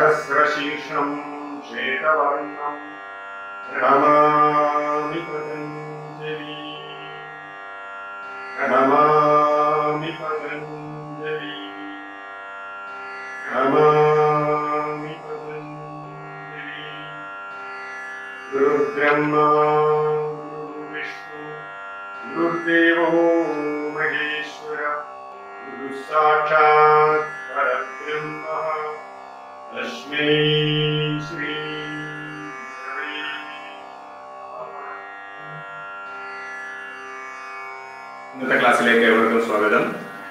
സഹസ്രശീർഷം ശ്വേതവർണം പ്രണമാമി പതഞ്ജലി പ്രണമാമി പതഞ്ജലി പ്രണമാമി പതഞ്ജലി ഗുരുബ്രഹ്മ ഗുരുവിഷ്ണു ഗുരുദേവോ മഹേശ്വര ഗുരു സാക്ഷാത് പരബ്രഹ്മ തസ്മൈ ശ്രീ ഗുരവേ നമഃ. ഇന്നത്തെ ക്ലാസ്സിലേക്ക് ഏവർക്കും സ്വാഗതം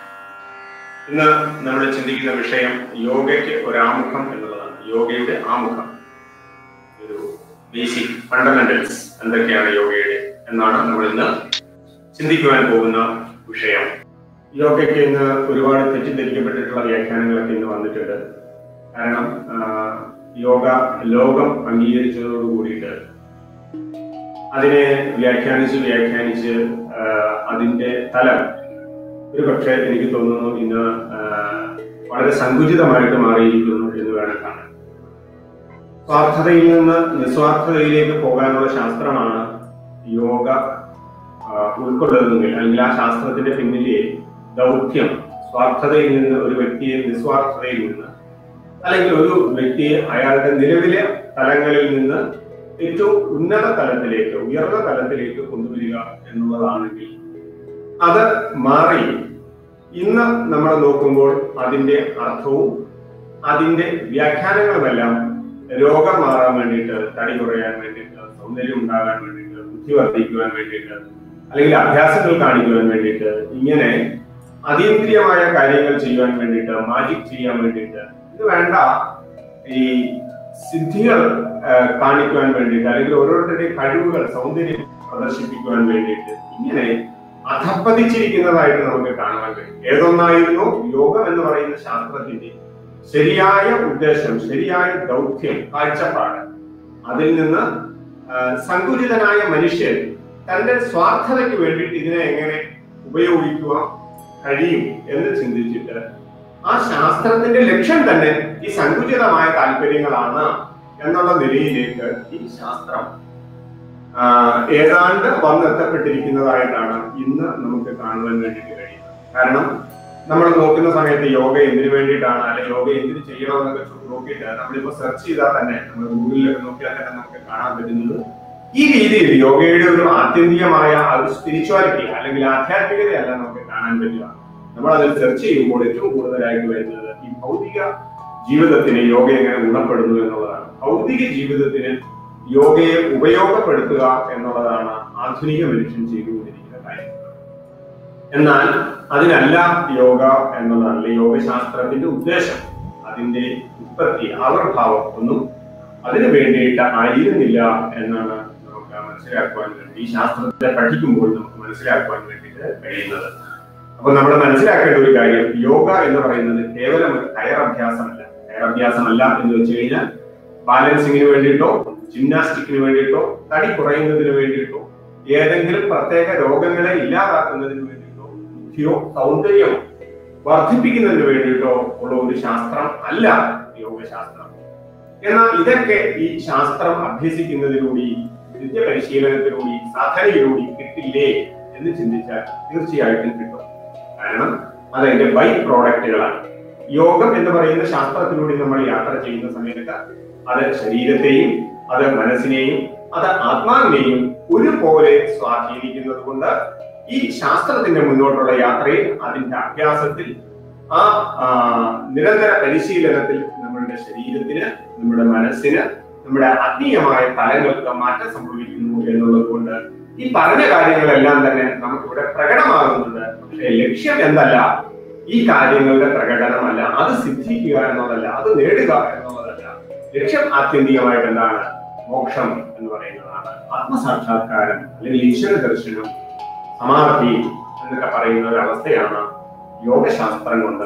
ഇന്ന് നമ്മൾ ചിന്തിക്കുന്ന വിഷയം യോഗയ്ക്ക് ഒരു ആമുഖം എന്നുള്ളതാണ് യോഗയുടെ ആമുഖം ഒരു ബേസിക് ഫണ്ടമെന്റൽസ് എന്തൊക്കെയാണ് യോഗയുടെ എന്നാണ് നമ്മൾ ഇന്ന് ചിന്തിക്കുവാൻ പോകുന്ന വിഷയം യോഗയ്ക്ക് ഇന്ന് ഒരുപാട് തെറ്റിദ്ധരിക്കപ്പെട്ടിട്ടുള്ള വ്യാഖ്യാനങ്ങളൊക്കെ ഇന്ന് വന്നിട്ടുണ്ട് കാരണം ആ, യോഗ ലോകം അംഗീകരിച്ചതോട് കൂടിയിട്ട് അതിനെ വ്യാഖ്യാനിച്ച് വ്യാഖ്യാനിച്ച് ആ, അതിന്റെ തലം ഒരു പക്ഷേ എനിക്ക് തോന്നുന്നു ഇന്ന് ആ, വളരെ സങ്കുചിതമായിട്ട് മാറിയിരിക്കുന്നു എന്ന് വേണം കാണാൻ സ്വാർത്ഥതയിൽ നിന്ന് നിസ്വാർത്ഥതയിലേക്ക് പോകാനുള്ള ശാസ്ത്രമാണ് യോഗ ആ, ഉൾക്കൊള്ളുന്നതെങ്കിൽ അല്ലെങ്കിൽ ആ ശാസ്ത്രത്തിന്റെ പിന്നിലെ ദൗത്യം സ്വാർത്ഥതയിൽ നിന്ന് ഒരു വ്യക്തിയെ നിസ്വാർത്ഥതയിൽ നിന്ന് അല്ലെങ്കിൽ ഒരു വ്യക്തിയെ അയാളുടെ നിലവിലെ തലങ്ങളിൽ നിന്ന് ഏറ്റവും ഉന്നത തലത്തിലേക്ക് ഉയർന്ന തലത്തിലേക്ക് കൊണ്ടുവരിക എന്നുള്ളതാണെങ്കിൽ അത് മാറി ഇന്ന് നമ്മൾ നോക്കുമ്പോൾ അതിന്റെ അർത്ഥവും അതിന്റെ വ്യാഖ്യാനങ്ങളുമെല്ലാം രോഗം മാറാൻ വേണ്ടിയിട്ട് തടി കുറയാൻ വേണ്ടിയിട്ട് സൗന്ദര്യം ഉണ്ടാകാൻ വേണ്ടിയിട്ട് ബുദ്ധി വർദ്ധിക്കുവാൻ വേണ്ടിയിട്ട് അല്ലെങ്കിൽ അഭ്യാസങ്ങൾ കാണിക്കുവാൻ വേണ്ടിയിട്ട് ഇങ്ങനെ അതീന്ദ്രിയമായ കാര്യങ്ങൾ ചെയ്യുവാൻ വേണ്ടിയിട്ട് മാജിക് ചെയ്യാൻ വേണ്ടിയിട്ട് ഇത് വേണ്ട ഈ സിദ്ധികൾ ആ, കാണിക്കുവാൻ വേണ്ടിയിട്ട് അല്ലെങ്കിൽ ഓരോരുത്തരുടെയും കഴിവുകൾ സൗന്ദര്യം പ്രദർശിപ്പിക്കുവാൻ വേണ്ടിയിട്ട് ഇങ്ങനെ അധപ്പതിച്ചിരിക്കുന്നതായിട്ട് നമുക്ക് കാണാൻ കഴിയും ഏതൊന്നായിരുന്നു യോഗം എന്ന് പറയുന്ന ശാസ്ത്രത്തിന്റെ ശരിയായ ഉദ്ദേശം ശരിയായ ദൗത്യം കാഴ്ചപ്പാട് അതിൽ നിന്ന് ആ, സങ്കുചിതനായ മനുഷ്യൻ തന്റെ സ്വാർത്ഥതയ്ക്ക് വേണ്ടിയിട്ട് ഇതിനെ എങ്ങനെ ഉപയോഗിക്കുവാൻ കഴിയും എന്ന് ചിന്തിച്ചിട്ട് ആ ശാസ്ത്രത്തിന്റെ ലക്ഷ്യം തന്നെ ഈ സങ്കുചിതമായ താല്പര്യങ്ങളാണ് എന്നുള്ള നിലയിലേക്ക് ഈ ശാസ്ത്രം ആ, ഏതാണ്ട് വന്നെത്തപ്പെട്ടിരിക്കുന്നതായിട്ടാണ് ഇന്ന് നമുക്ക് കാണുവാൻ വേണ്ടിയിട്ട് കഴിയുന്നത് കാരണം നമ്മൾ നോക്കുന്ന സമയത്ത് യോഗ എന്തിനു വേണ്ടിയിട്ടാണ് അല്ലെങ്കിൽ യോഗ എന്തിനു ചെയ്യണമെന്നൊക്കെ ചോ- നോക്കിയിട്ട് നമ്മളിപ്പോ സെർച്ച് ചെയ്താൽ തന്നെ നമ്മൾ ഗൂഗിളിലൊക്കെ നോക്കിയാൽ തന്നെ നമുക്ക് കാണാൻ പറ്റുന്നത് ഈ രീതിയിൽ യോഗയുടെ ഒരു ആത്യന്തികമായ ആ ഒരു സ്പിരിച്വാലിറ്റി അല്ലെങ്കിൽ ആധ്യാത്മികതയല്ല നമുക്ക് കാണാൻ പറ്റുക നമ്മൾ അതിൽ സെർച്ച് ചെയ്യുമ്പോൾ ഏറ്റവും കൂടുതലായിട്ട് വരുന്നത് ഈ ഭൗതിക ജീവിതത്തിന് യോഗ എങ്ങനെ ഗുണപ്പെടുന്നു എന്നുള്ളതാണ് ഭൗതിക ജീവിതത്തിന് യോഗയെ ഉപയോഗപ്പെടുത്തുക എന്നുള്ളതാണ് ആധുനിക മനുഷ്യൻ ചെയ്തുകൊണ്ടിരിക്കുന്ന കാര്യം എന്നാൽ അതിനല്ല യോഗ എന്നുള്ളതാണ് അല്ലെങ്കിൽ യോഗശാസ്ത്രത്തിന്റെ ഉദ്ദേശം അതിന്റെ ഉത്പത്തി ആവിർഭാവം ഒന്നും അതിനു വേണ്ടിയിട്ട് ആയിരുന്നില്ല എന്നാണ് നമുക്ക് മനസ്സിലാക്കുവാൻ വേണ്ടി ഈ ശാസ്ത്രത്തെ പഠിക്കുമ്പോൾ നമുക്ക് മനസ്സിലാക്കുവാൻ വേണ്ടിയിട്ട് കഴിയുന്നത് അപ്പൊ നമ്മൾ മനസ്സിലാക്കേണ്ട ഒരു കാര്യം യോഗ എന്ന് പറയുന്നത് കേവലം ഒരു കയർ അഭ്യാസമല്ല കയർ അഭ്യാസമല്ല എന്ന് വെച്ച് കഴിഞ്ഞാൽ ബാലൻസിങ്ങിന് വേണ്ടിയിട്ടോ ജിംനാസ്റ്റിക്കിന് വേണ്ടിയിട്ടോ തടി കുറയുന്നതിന് വേണ്ടിയിട്ടോ ഏതെങ്കിലും പ്രത്യേക രോഗങ്ങളെ ഇല്ലാതാക്കുന്നതിന് വേണ്ടിയിട്ടോ ബുദ്ധിയോ സൗന്ദര്യമോ വർദ്ധിപ്പിക്കുന്നതിന് വേണ്ടിയിട്ടോ ഉള്ള ഒരു ശാസ്ത്രം അല്ല യോഗശാസ്ത്രം എന്നാൽ ഇതൊക്കെ ഈ ശാസ്ത്രം അഭ്യസിക്കുന്നതിലൂടെ നിത്യ പരിശീലനത്തിലൂടെ സാധനയിലൂടെ കിട്ടില്ലേ എന്ന് ചിന്തിച്ചാൽ തീർച്ചയായിട്ടും കിട്ടും കാരണം അതതിന്റെ ബൈ പ്രോഡക്റ്റുകളാണ് യോഗം എന്ന് പറയുന്ന ശാസ്ത്രത്തിലൂടെ നമ്മൾ യാത്ര ചെയ്യുന്ന സമയത്ത് അത് ശരീരത്തെയും അത് മനസ്സിനെയും അത് ആത്മാവിനെയും ഒരുപോലെ സ്വാധീനിക്കുന്നത് കൊണ്ട് ഈ ശാസ്ത്രത്തിന്റെ മുന്നോട്ടുള്ള യാത്രയിൽ അതിന്റെ അഭ്യാസത്തിൽ ആ ആ, നിരന്തര പരിശീലനത്തിൽ നമ്മളുടെ ശരീരത്തിന് നമ്മുടെ മനസ്സിന് നമ്മുടെ ആത്മീയമായ തലങ്ങൾക്ക് മാറ്റം സംഭവിക്കുന്നു എന്നുള്ളത് കൊണ്ട് ഈ പറഞ്ഞ കാര്യങ്ങളെല്ലാം തന്നെ നമുക്കിവിടെ പ്രകടമാകുന്നുണ്ട് പക്ഷേ ലക്ഷ്യം എന്തല്ല ഈ കാര്യങ്ങളുടെ പ്രകടനമല്ല അത് സിദ്ധിക്കുക എന്നുള്ളതല്ല അത് നേടുക എന്നുള്ളതല്ല ലക്ഷ്യം ആത്യന്തികമായിട്ട് എന്താണ് മോക്ഷം എന്ന് പറയുന്നതാണ് ആത്മസാക്ഷാത്കാരം അല്ലെങ്കിൽ ഈശ്വര ദർശനം സമാധി എന്നൊക്കെ പറയുന്ന ഒരു അവസ്ഥയാണ് യോഗശാസ്ത്രം കൊണ്ട്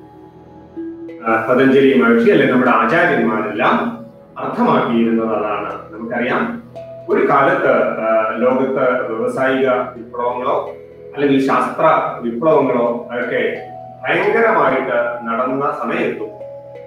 ആ, പതഞ്ജലി മഹർഷി അല്ലെങ്കിൽ നമ്മുടെ ആചാര്യന്മാരെല്ലാം അർത്ഥമാക്കിയിരുന്നത് അതാണ് നമുക്കറിയാം ഒരു കാലത്ത് ആ, ലോകത്ത് വ്യവസായിക വിപ്ലവങ്ങളോ അല്ലെങ്കിൽ ശാസ്ത്ര വിപ്ലവങ്ങളോ ഒക്കെ ഭയങ്കരമായിട്ട് നടന്ന സമയത്തും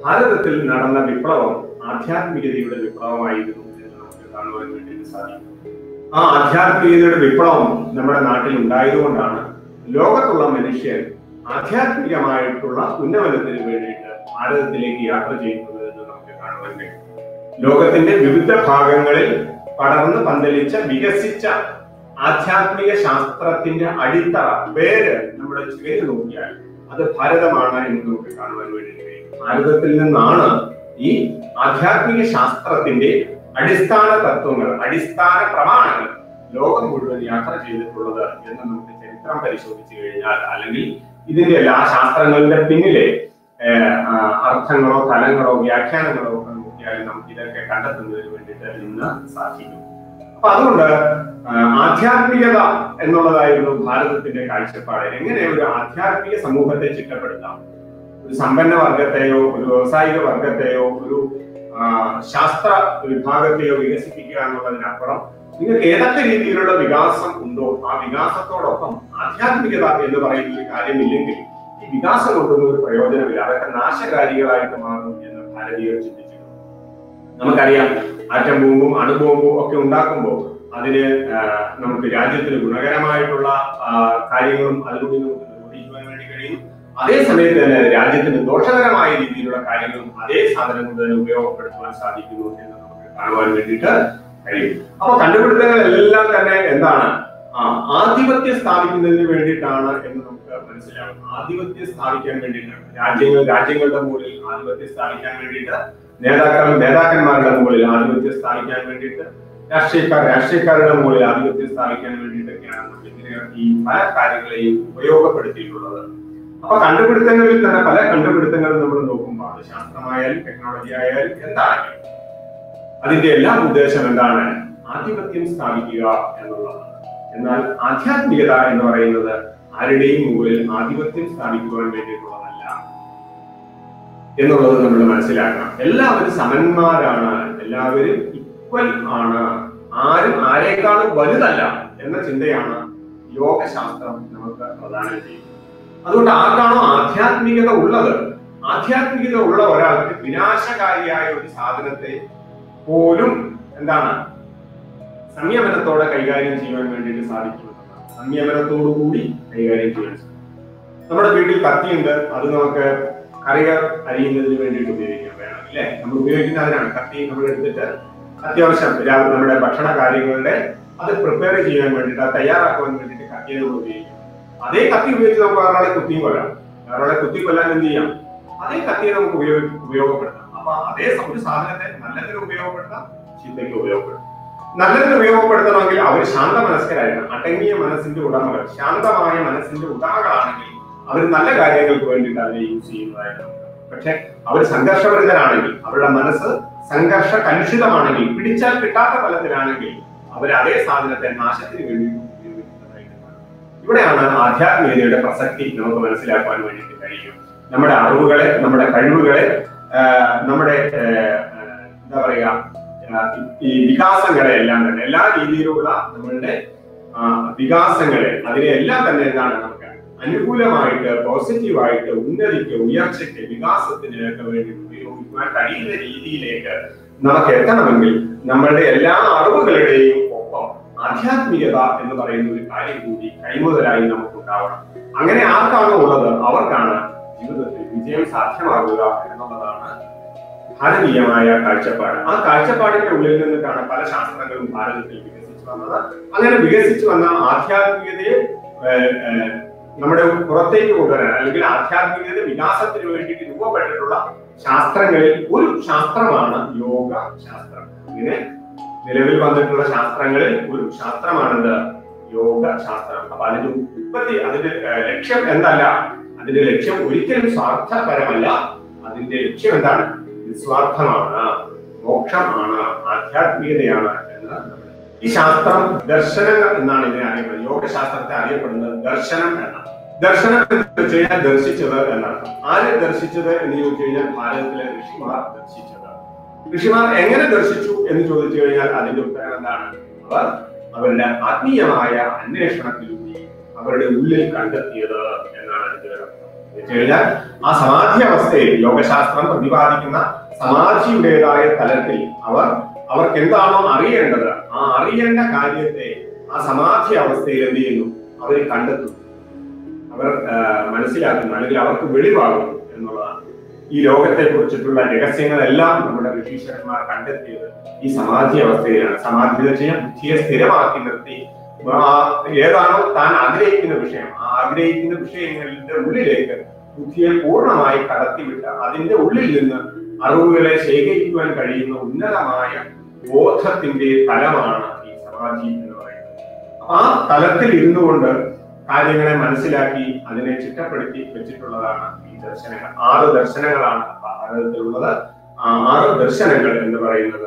ഭാരതത്തിൽ നടന്ന വിപ്ലവം ആധ്യാത്മികതയുടെ വിപ്ലവമായിരുന്നു എന്ന് നമുക്ക് കാണുവാൻ വേണ്ടി സാധിക്കും ആ ആധ്യാത്മികതയുടെ വിപ്ലവം നമ്മുടെ നാട്ടിൽ ഉണ്ടായതുകൊണ്ടാണ് ലോകത്തുള്ള മനുഷ്യർ ആധ്യാത്മികമായിട്ടുള്ള ഉന്നമനത്തിന് വേണ്ടിയിട്ട് ഭാരതത്തിലേക്ക് യാത്ര ചെയ്യുന്നത് എന്ന് നമുക്ക് കാണുവാൻ കഴിയും ലോകത്തിന്റെ വിവിധ ഭാഗങ്ങളിൽ പടർന്ന് പന്തലിച്ച വികസിച്ച ആധ്യാത്മിക ശാസ്ത്രത്തിന്റെ അടിത്തറ പേര് നമ്മുടെ ചുവര് നോക്കിയാൽ അത് ഭാരതമാണ് എന്ന് നമുക്ക് കാണുവാൻ വേണ്ടി കഴിയും ഭാരതത്തിൽ നിന്നാണ് ഈ ആധ്യാത്മിക ശാസ്ത്രത്തിന്റെ അടിസ്ഥാന തത്വങ്ങൾ അടിസ്ഥാന പ്രമാണങ്ങൾ ലോകം മുഴുവൻ യാത്ര ചെയ്തിട്ടുള്ളത് എന്ന് നമുക്ക് ചരിത്രം പരിശോധിച്ചു കഴിഞ്ഞാൽ അല്ലെങ്കിൽ ഇതിന്റെ എല്ലാ ശാസ്ത്രങ്ങളുടെ പിന്നിലെ ഏഹ്, ആ, അർത്ഥങ്ങളോ തലങ്ങളോ വ്യാഖ്യാനങ്ങളോ ഒക്കെ നോക്കിയാൽ നമുക്ക് ഇതൊക്കെ കണ്ടെത്തുന്നതിന് വേണ്ടിയിട്ട് ഇന്ന് സാധിക്കും അപ്പൊ അതുകൊണ്ട് ആ, ആധ്യാത്മികത എന്നുള്ളതായിരുന്നു ഭാരതത്തിന്റെ കാഴ്ചപ്പാട് എങ്ങനെ ഒരു ആധ്യാത്മിക സമൂഹത്തെ ചിട്ടപ്പെടുത്താം ഒരു സമ്പന്ന വർഗത്തെയോ ഒരു വ്യവസായിക വർഗത്തെയോ ഒരു ആ, ശാസ്ത്ര വിഭാഗത്തെയോ വികസിപ്പിക്കുക എന്നുള്ളതിനപ്പുറം നിങ്ങൾക്ക് ഏതൊക്കെ രീതിയിലുള്ള വികാസം ഉണ്ടോ ആ വികാസത്തോടൊപ്പം ആധ്യാത്മികത എന്ന് പറയുന്ന ഒരു കാര്യമില്ലെങ്കിൽ ഈ വികാസം കൊണ്ടൊന്നും ഒരു പ്രയോജനമില്ല അതൊക്കെ നാശകാരികളായിട്ട് മാറും എന്ന് ഭാരതീയർ ചിന്തിച്ചിട്ടുണ്ട് നമുക്കറിയാം ആറ്റം ബോംബും അണുബോംബും ഒക്കെ ഉണ്ടാക്കുമ്പോൾ അതിന് ആ, നമുക്ക് രാജ്യത്തിന് ഗുണകരമായിട്ടുള്ള ആ, കാര്യങ്ങളും അതിലൂടെ നമുക്ക് നിർവഹിക്കുവാൻ വേണ്ടി കഴിയും അതേ സമയത്ത് തന്നെ രാജ്യത്തിന് ദോഷകരമായ രീതിയിലുള്ള കാര്യങ്ങളും അതേ സാധനം കൊണ്ട് തന്നെ ഉപയോഗപ്പെടുത്തുവാൻ സാധിക്കുന്നു എന്ന് നമുക്ക് കാണുവാൻ വേണ്ടിയിട്ട് കഴിയും അപ്പൊ കണ്ടുപിടുത്തങ്ങളെല്ലാം തന്നെ എന്താണ് ആ ആധിപത്യം സ്ഥാപിക്കുന്നതിന് വേണ്ടിയിട്ടാണ് എന്ന് നമുക്ക് മനസ്സിലാവും ആധിപത്യം സ്ഥാപിക്കാൻ വേണ്ടിയിട്ടാണ് രാജ്യങ്ങൾ രാജ്യങ്ങളുടെ മുകളിൽ ആധിപത്യം സ്ഥാപിക്കാൻ വേണ്ടിയിട്ട് നേതാക്കൾ നേതാക്കന്മാരുടെ മുകളിൽ ആധിപത്യം സ്ഥാപിക്കാൻ വേണ്ടിയിട്ട് രാഷ്ട്രീയക്കാർ രാഷ്ട്രീയക്കാരുടെ മുകളിൽ ആധിപത്യം സ്ഥാപിക്കാൻ വേണ്ടിയിട്ടൊക്കെയാണ് നമ്മൾ ഇങ്ങനെ ഈ പല കാര്യങ്ങളെയും ഉപയോഗപ്പെടുത്തിയിട്ടുള്ളത് അപ്പൊ കണ്ടുപിടുത്തങ്ങളിൽ തന്നെ പല കണ്ടുപിടുത്തങ്ങളും നമ്മൾ നോക്കുമ്പോൾ അത് ശാസ്ത്രമായാലും ടെക്നോളജി ആയാലും എന്താണെങ്കിലും അതിന്റെ എല്ലാം ഉദ്ദേശം എന്താണ് ആധിപത്യം സ്ഥാപിക്കുക എന്നുള്ളതാണ് എന്നാൽ ആധ്യാത്മികത എന്ന് പറയുന്നത് ആരുടെയും മുകളിൽ ആധിപത്യം സ്ഥാപിക്കുവാൻ വേണ്ടിയിട്ടുള്ളതല്ല എന്നുള്ളത് നമ്മൾ മനസ്സിലാക്കണം എല്ലാവരും സമന്മാരാണ് എല്ലാവരും ഈക്വൽ ആണ് ആരും ആരെക്കാളും വലുതല്ല എന്ന ചിന്തയാണ് യോഗശാസ്ത്രം നമുക്ക് പ്രദാനം ചെയ്യുന്നത് അതുകൊണ്ട് ആർക്കാണോ ആധ്യാത്മികത ഉള്ളത് ആധ്യാത്മികത ഉള്ള ഒരാൾക്ക് വിനാശകാരിയായ ഒരു സാധനത്തെ പോലും എന്താണ് സംയമനത്തോടെ കൈകാര്യം ചെയ്യാൻ വേണ്ടിയിട്ട് സാധിക്കും സംയമനത്തോടു കൂടി കൈകാര്യം ചെയ്യാൻ സാധിക്കും നമ്മുടെ വീട്ടിൽ കത്തിയുണ്ട് അത് നമുക്ക് കറികൾ അരിയുന്നതിന് വേണ്ടിയിട്ട് ഉപയോഗിക്കാൻ വേണം അല്ലേ നമ്മൾ ഉപയോഗിക്കുന്ന അതിനാണ് കത്തി നമ്മൾ എടുത്തിട്ട് അത്യാവശ്യം രാ- നമ്മുടെ ഭക്ഷണ കാര്യങ്ങളുടെ അത് പ്രിപ്പയർ ചെയ്യാൻ വേണ്ടിയിട്ട് അത് തയ്യാറാക്കുവാൻ വേണ്ടിയിട്ട് കത്തിയെ നമ്മൾ ഉപയോഗിക്കും അതേ കത്തി ഉപയോഗിച്ച് നമുക്ക് വേറൊരാളെ കുത്തിയും കൊല്ലാം വേറൊരാളെ കുത്തി കൊല്ലാൻ എന്ത് ചെയ്യാം അതേ കത്തിയെ നമുക്ക് ഉപയോഗ ഉപയോഗപ്പെടുത്താം അപ്പൊ അതേ സ- ഒരു സാധനത്തെ നല്ലതിന് ഉപയോഗപ്പെടുത്താം ചീത്തയ്ക്ക് ഉപയോഗപ്പെടുത്താം നല്ലതിന് ഉപയോഗപ്പെടുത്തണമെങ്കിൽ അവർ ശാന്ത മനസ്കരായിരുന്നു അടങ്ങിയ മനസ്സിന്റെ ഉടമകൾ ശാന്തമായ മനസ്സിന്റെ ഉടമകളാണെങ്കിൽ അവർ നല്ല കാര്യങ്ങൾക്ക് വേണ്ടിയിട്ട് അതിനെ യൂസ് ചെയ്യുന്നതായിട്ട് നമുക്ക് കാണാം. പക്ഷെ അവർ സംഘർഷഭരിതരാണെങ്കിൽ അവരുടെ മനസ്സ് സംഘർഷ കലുഷിതമാണെങ്കിൽ പിടിച്ചാൽ കിട്ടാത്ത തലത്തിലാണെങ്കിൽ അവർ അതേ സാധനത്തെ നാശത്തിന് വേണ്ടി ഉപയോഗിക്കുന്നതായിട്ട് കാണാം. ഇവിടെയാണ് ആധ്യാത്മികതയുടെ പ്രസക്തി നമുക്ക് മനസ്സിലാക്കുവാൻ വേണ്ടിയിട്ട് കഴിയും നമ്മുടെ അറിവുകളെ നമ്മുടെ കഴിവുകളെ ആ, നമ്മുടെ ആ, ആ, എന്താ പറയുക ആ, ഈ വികാസങ്ങളെ എല്ലാം തന്നെ എല്ലാ രീതിയിലുള്ള നമ്മളുടെ ആ, വികാസങ്ങളെ അതിനെ എല്ലാം തന്നെ എന്താണ് നമുക്ക് അനുകൂലമായിട്ട് പോസിറ്റീവായിട്ട് ഉന്നതിക്ക് ഉയർച്ചയ്ക്ക് വികാസത്തിന് ഒക്കെ വേണ്ടി ഉപയോഗിക്കുവാൻ കഴിയുന്ന രീതിയിലേക്ക് നമുക്ക് എത്തണമെങ്കിൽ നമ്മളുടെ എല്ലാ അറിവുകളുടെയും ഒപ്പം ആധ്യാത്മികത എന്ന് പറയുന്ന ഒരു കാര്യം കൂടി കൈമുതലായി നമുക്ക് ഉണ്ടാവണം അങ്ങനെ ആർക്കാണോ ഉള്ളത് അവർക്കാണ് ജീവിതത്തിൽ വിജയം സാധ്യമാകുക എന്നുള്ളതാണ് ഭാരതീയമായ കാഴ്ചപ്പാട് ആ കാഴ്ചപ്പാടിന്റെ ഉള്ളിൽ നിന്നിട്ടാണ് പല ശാസ്ത്രങ്ങളും ഭാരതത്തിൽ വികസിച്ചു വന്നത് അങ്ങനെ വികസിച്ചു വന്ന ആധ്യാത്മികതയെ ഏഹ്, ഏഹ്, നമ്മുടെ പുറത്തേക്ക് കൊണ്ടുവരാൻ അല്ലെങ്കിൽ ആധ്യാത്മികത വികാസത്തിന് വേണ്ടിയിട്ട് രൂപപ്പെട്ടിട്ടുള്ള ശാസ്ത്രങ്ങളിൽ ഒരു ശാസ്ത്രമാണ് യോഗ ശാസ്ത്രം ഇങ്ങനെ നിലവിൽ വന്നിട്ടുള്ള ശാസ്ത്രങ്ങളിൽ ഒരു ശാസ്ത്രമാണിത് യോഗ ശാസ്ത്രം അപ്പൊ അതിന്റെ ഉത്പത്തി അതിന്റെ ഏഹ്, ലക്ഷ്യം എന്തല്ല അതിന്റെ ലക്ഷ്യം ഒരിക്കലും സ്വാർത്ഥപരമല്ല അതിന്റെ ലക്ഷ്യം എന്താണ് നിസ്വാർത്ഥമാണ് മോക്ഷമാണ് ആധ്യാത്മികതയാണ് എന്ന് നമ്മൾ ഈ ശാസ്ത്രം ദർശനങ്ങൾ എന്നാണ് ഇതിനെ അറിയപ്പെടുന്നത് യോഗശാസ്ത്രത്തെ അറിയപ്പെടുന്നത് ദർശനം എന്നാണ് ദർശനം എന്ന് വെച്ച് കഴിഞ്ഞാൽ ദർശിച്ചത് എന്നാണ് ആര് ദർശിച്ചത് എന്ന് ചോദിച്ചു കഴിഞ്ഞാൽ ഭാരതത്തിലെ ഋഷിമാർ ദർശിച്ചത് ഋഷിമാർ എങ്ങനെ ദർശിച്ചു എന്ന് ചോദിച്ചു കഴിഞ്ഞാൽ അതിന്റെ ഉത്തരം എന്താണ് അവർ അവരുടെ ആത്മീയമായ അന്വേഷണത്തിലൂടെ അവരുടെ ഉള്ളിൽ കണ്ടെത്തിയത് എന്നാണ് അതിന്റെ അർത്ഥം എന്ന് കഴിഞ്ഞാൽ ആ സമാധി അവസ്ഥയിൽ യോഗശാസ്ത്രം പ്രതിപാദിക്കുന്ന സമാധിയുടേതായ തലത്തിൽ അവർ അവർക്ക് എന്താണോ അറിയേണ്ടത് ആ അറിയേണ്ട കാര്യത്തെ ആ സമാധി അവസ്ഥയിൽ എന്ത് ചെയ്യുന്നു അവർ കണ്ടെത്തുന്നു അവർ ആ, മനസ്സിലാക്കുന്നു അല്ലെങ്കിൽ അവർക്ക് വെളിവാകുന്നു എന്നുള്ളതാണ് ഈ ലോകത്തെ കുറിച്ചിട്ടുള്ള രഹസ്യങ്ങളെല്ലാം നമ്മുടെ ഋഷീശ്വരന്മാർ കണ്ടെത്തിയത് ഈ സമാധി അവസ്ഥയിലാണ് സമാധി എന്ന് വെച്ചാൽ ബുദ്ധിയെ സ്ഥിരമാക്കി നിർത്തി ആ, ഏതാണോ താൻ ആഗ്രഹിക്കുന്ന വിഷയം ആ ആഗ്രഹിക്കുന്ന വിഷയങ്ങളുടെ ഉള്ളിലേക്ക് ബുദ്ധിയെ പൂർണ്ണമായി കടത്തിവിട്ട് അതിന്റെ ഉള്ളിൽ നിന്ന് അറിവുകളെ ശേഖരിക്കുവാൻ കഴിയുന്ന ഉന്നതമായ ബോധത്തിന്റെ തലമാണ് ഈ സമാധി എന്ന് പറയുന്നത് അപ്പൊ ആ തലത്തിൽ ഇരുന്നു കൊണ്ട് കാര്യങ്ങളെ മനസ്സിലാക്കി അതിനെ ചിട്ടപ്പെടുത്തി വെച്ചിട്ടുള്ളതാണ് ഈ ദർശനങ്ങൾ ആറ് ദർശനങ്ങളാണ് ഭാരതത്തിലുള്ളത് ആ ആറ് ദർശനങ്ങൾ എന്ന് പറയുന്നത്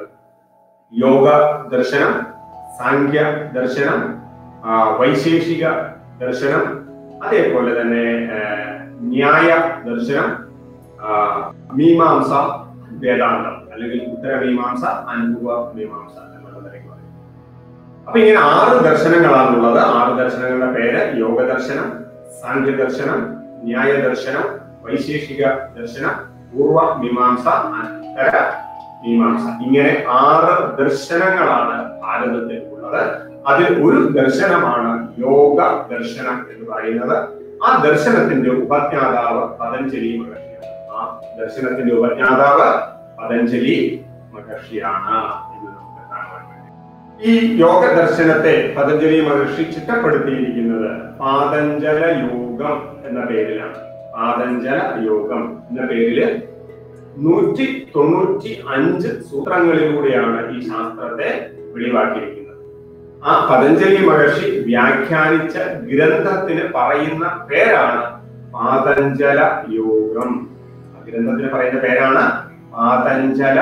യോഗ ദർശനം സാഖ്യ ദർശനം ആ, വൈശേഷിക ദർശനം അതേപോലെ തന്നെ ആ, ന്യായ ദർശനം ആ, മീമാംസ വേദാന്തം അല്ലെങ്കിൽ ഉത്തരമീമാംസ അനുഭവ മീമാംസ എന്നുള്ള നിലയ്ക്ക് പറയും അപ്പൊ ഇങ്ങനെ ആറ് ദർശനങ്ങളാണുള്ളത് ആറ് ദർശനങ്ങളുടെ പേര് യോഗ ദർശനം സാഖ്യ ദർശനം ന്യായ ദർശനം വൈശേഷിക ദർശനം പൂർവ മീമാംസ അനന്തര മീമാംസ ഇങ്ങനെ ആറ് ദർശനങ്ങളാണ് ഭാരതത്തിൽ ഉള്ളത് അതിൽ ഒരു ദർശനമാണ് യോഗ ദർശനം എന്ന് പറയുന്നത് ആ ദർശനത്തിന്റെ ഉപജ്ഞാതാവ് പതഞ്ജലി മഹർഷിയാണ് ആ ദർശനത്തിന്റെ ഉപജ്ഞാതാവ് പതഞ്ജലി മഹർഷിയാണ് എന്ന് നമുക്ക് കാണുവാൻ കഴിയും ഈ യോഗ ദർശനത്തെ പതഞ്ജലി മഹർഷി ചിട്ടപ്പെടുത്തിയിരിക്കുന്നത് പാതഞ്ജല യോഗം എന്ന പേരിലാണ് പാതഞ്ജല യോഗം എന്ന പേരില് നൂറ്റി തൊണ്ണൂറ്റി അഞ്ച് സൂത്രങ്ങളിലൂടെയാണ് ഈ ശാസ്ത്രത്തെ വെളിവാക്കിയിരിക്കുന്നത് ആ പതഞ്ജലി മഹർഷി വ്യാഖ്യാനിച്ച ഗ്രന്ഥത്തിന് പറയുന്ന പേരാണ് പാതഞ്ജല യോഗം ആ ഗ്രന്ഥത്തിന് പറയുന്ന പേരാണ് പാതഞ്ജല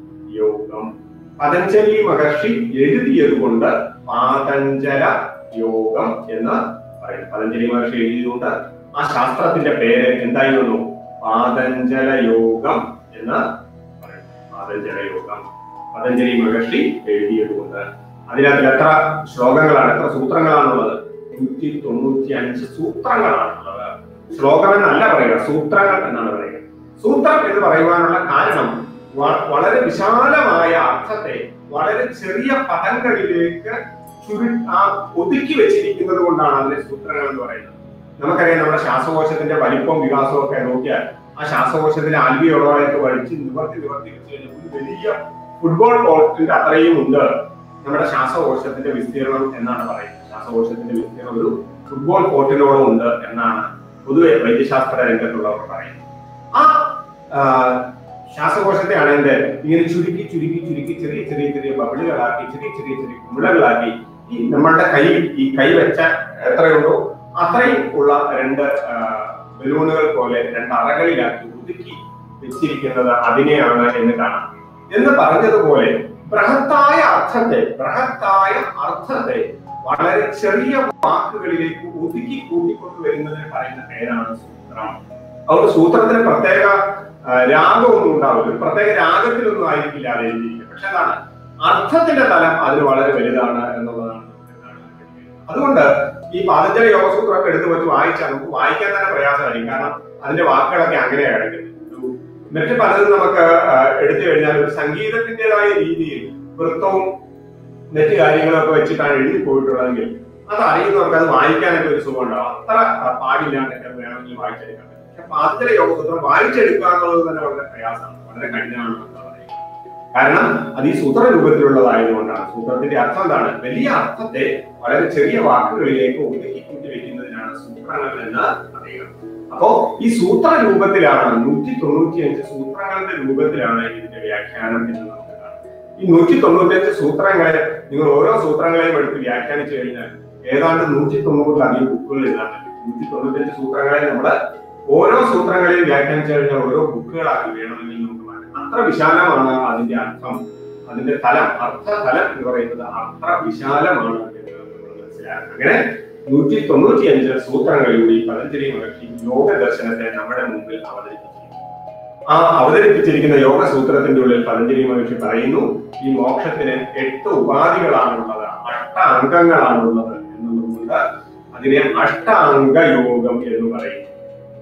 യോഗം പതഞ്ജലി മഹർഷി എഴുതിയത് കൊണ്ട് പാതഞ്ജല യോഗം എന്ന് പറയും പതഞ്ജലി മഹർഷി എഴുതിയതുകൊണ്ട് ആ ശാസ്ത്രത്തിന്റെ പേര് എന്തായിരുന്നു പാതഞ്ജല യോഗം എന്ന് പറയും പാതഞ്ജല യോഗം പതഞ്ജലി മഹർഷി എഴുതിയതുകൊണ്ട് അതിനകത്ത് എത്ര ശ്ലോകങ്ങളാണ് എത്ര സൂത്രങ്ങളാണുള്ളത് നൂറ്റി തൊണ്ണൂറ്റി അഞ്ച് സൂത്രങ്ങളാണുള്ളത് ശ്ലോകം എന്നല്ല പറയുക സൂത്രങ്ങൾ എന്നാണ് പറയുക സൂത്രം എന്ന് പറയുവാനുള്ള കാരണം വ- വളരെ വിശാലമായ അർത്ഥത്തെ വളരെ ചെറിയ പദങ്ങളിലേക്ക് ചുരു ആ ഒതുക്കി വെച്ചിരിക്കുന്നത് കൊണ്ടാണ് അതിനെ സൂത്രങ്ങൾ എന്ന് പറയുന്നത് നമുക്കറിയാം നമ്മുടെ ശ്വാസകോശത്തിന്റെ വലിപ്പവും വികാസവും ഒക്കെ നോക്കിയാൽ ആ ശ്വാസകോശത്തിലെ ആൽവിയോളോളൊക്കെ വലിച്ച് നിവർത്തി നിവർത്തി വെച്ച് കഴിഞ്ഞാൽ ഒരു വലിയ ഫുട്ബോൾ കോർട്ടിന്റെ അത്രയും ഉണ്ട് നമ്മുടെ ശ്വാസകോശത്തിന്റെ വിസ്തീർണം എന്നാണ് പറയുന്നത് ശ്വാസകോശത്തിന്റെ വിസ്തീർണം ഒരു ഫുട്ബോൾ കോർട്ടിനോളം ഉണ്ട് എന്നാണ് പൊതുവെ വൈദ്യശാസ്ത്ര രംഗത്തുള്ളവർ പറയുന്നത് ആ ആ, ശ്വാസകോശത്തെയാണ് എന്ത് ഇങ്ങനെ ചുരുക്കി ചുരുക്കി ചുരുക്കി ചെറിയ ചെറിയ ചെറിയ ബബിളുകളാക്കി ചെറിയ ചെറിയ ചെറിയ കുമിളകളാക്കി ഈ നമ്മളുടെ കൈ ഈ കൈ വെച്ച എത്രയുണ്ടോ അത്രയും ഉള്ള രണ്ട് ആ, ബലൂണുകൾ പോലെ രണ്ട് അറകളിലാക്കി ഒതുക്കി വെച്ചിരിക്കുന്നത് അതിനെയാണ് എന്ന് കാണാം എന്ന് പറഞ്ഞതുപോലെ ബൃഹത്തായ അർത്ഥത്തെ ബൃഹത്തായ അർത്ഥത്തെ വളരെ ചെറിയ വാക്കുകളിലേക്ക് ഒതുക്കി കൂട്ടിക്കൊണ്ടുവരുന്നതിന് പറയുന്ന പേരാണ് സൂത്രം അതുകൊണ്ട് സൂത്രത്തിന് പ്രത്യേക ആ, രാഗമൊന്നും ഉണ്ടാവില്ല ഒരു പ്രത്യേക രാഗത്തിലൊന്നും ആയിരിക്കില്ല അത് എഴുതിയിരിക്കുന്നത് പക്ഷെ എന്താണ് അർത്ഥത്തിന്റെ തലം അതിന് വളരെ വലുതാണ് എന്നുള്ളതാണ് നമുക്ക് കാണാൻ കഴിയുന്നത്. അതുകൊണ്ട് ഈ പാതഞ്ജല യോഗസൂത്രമൊക്കെ എടുത്തു വെച്ച് വായിച്ചാൽ നമുക്ക് വായിക്കാൻ തന്നെ പ്രയാസമായിരിക്കും കാരണം അതിന്റെ വാക്കുകളൊക്കെ അങ്ങനെയാണ് കിടക്കുന്നത് ഒരു മറ്റു പലതും നമുക്ക് ആ, എടുത്തു കഴിഞ്ഞാൽ ഒരു സംഗീതത്തിൻ്റെതായ രീതിയിൽ വൃത്തവും മറ്റു കാര്യങ്ങളൊക്കെ വെച്ചിട്ടാണ് എഴുതി പോയിട്ടുള്ളതെങ്കിൽ അത് അറിയുന്നവർക്ക് അത് വായിക്കാനൊക്കെ ഒരു സുഖം ഉണ്ടാവും അത്ര ആ, പാടില്ലാണ്ടൊക്കെ വേണമെങ്കിൽ വായിച്ചെടുക്കാൻ പറ്റും പക്ഷെ പാതഞ്ജല യോഗസൂത്രം വായിച്ചെടുക്കുക എന്നുള്ളത് തന്നെ വളരെ പ്രയാസമാണ് വളരെ കഠിനമാണ് എന്നാണ് പറയുന്നത് കാരണം അത് ഈ സൂത്ര രൂപത്തിലുള്ളതായതുകൊണ്ടാണ് സൂത്രത്തിന്റെ അർത്ഥം എന്താണ് വലിയ അർത്ഥത്തെ വളരെ ചെറിയ വാക്കുകളിലേക്ക് ഒതുക്കി കൂട്ടി വെക്കുന്നതിനാണ് സൂത്രങ്ങൾ എന്ന് പറയുക അപ്പോ ഈ സൂത്ര രൂപത്തിലാണ് നൂറ്റി തൊണ്ണൂറ്റി അഞ്ച് സൂത്രങ്ങളുടെ രൂപത്തിലാണ് ഇതിന്റെ വ്യാഖ്യാനം എന്ന് നമുക്ക് കാണാം ഈ നൂറ്റി തൊണ്ണൂറ്റി അഞ്ച് സൂത്രങ്ങളെ നിങ്ങൾ ഓരോ സൂത്രങ്ങളെയും എടുത്ത് വ്യാഖ്യാനിച്ചു കഴിഞ്ഞാൽ ഏതാണ്ട് നൂറ്റി തൊണ്ണൂറിലധികം ബുക്കുകൾ എഴുതാൻ പറ്റും നൂറ്റി തൊണ്ണൂറ്റി അഞ്ച് സൂത്രങ്ങളെ നമ്മൾ ഓരോ സൂത്രങ്ങളെയും വ്യാഖ്യാനിച്ചു കഴിഞ്ഞാൽ ഓരോ ബുക്കുകളാക്കി വേണമെങ്കിൽ നമുക്ക് മാറ്റാം അത്ര വിശാലമാണ് അതിന്റെ അർത്ഥം അതിന്റെ തലം അർത്ഥ തലം എന്ന് പറയുന്നത് അത്ര വിശാലമാണ് എന്ന് നമ്മൾ മനസ്സിലാക്കണം അങ്ങനെ നൂറ്റി തൊണ്ണൂറ്റി അഞ്ച് സൂത്രങ്ങളിലൂടെ ഈ പതഞ്ജലി മഹർഷി യോഗ ദർശനത്തെ നമ്മുടെ മുമ്പിൽ അവതരിപ്പിച്ചിരിക്കുന്നു ആ അവതരിപ്പിച്ചിരിക്കുന്ന യോഗ സൂത്രത്തിന്റെ ഉള്ളിൽ പതഞ്ജലി മഹർഷി പറയുന്നു ഈ മോക്ഷത്തിന് എട്ട് ഉപാധികളാണുള്ളത് അഷ്ടാംഗങ്ങളാണുള്ളത് എന്നുള്ളതുകൊണ്ട് അതിനെ അഷ്ടാംഗ യോഗം എന്ന് പറയും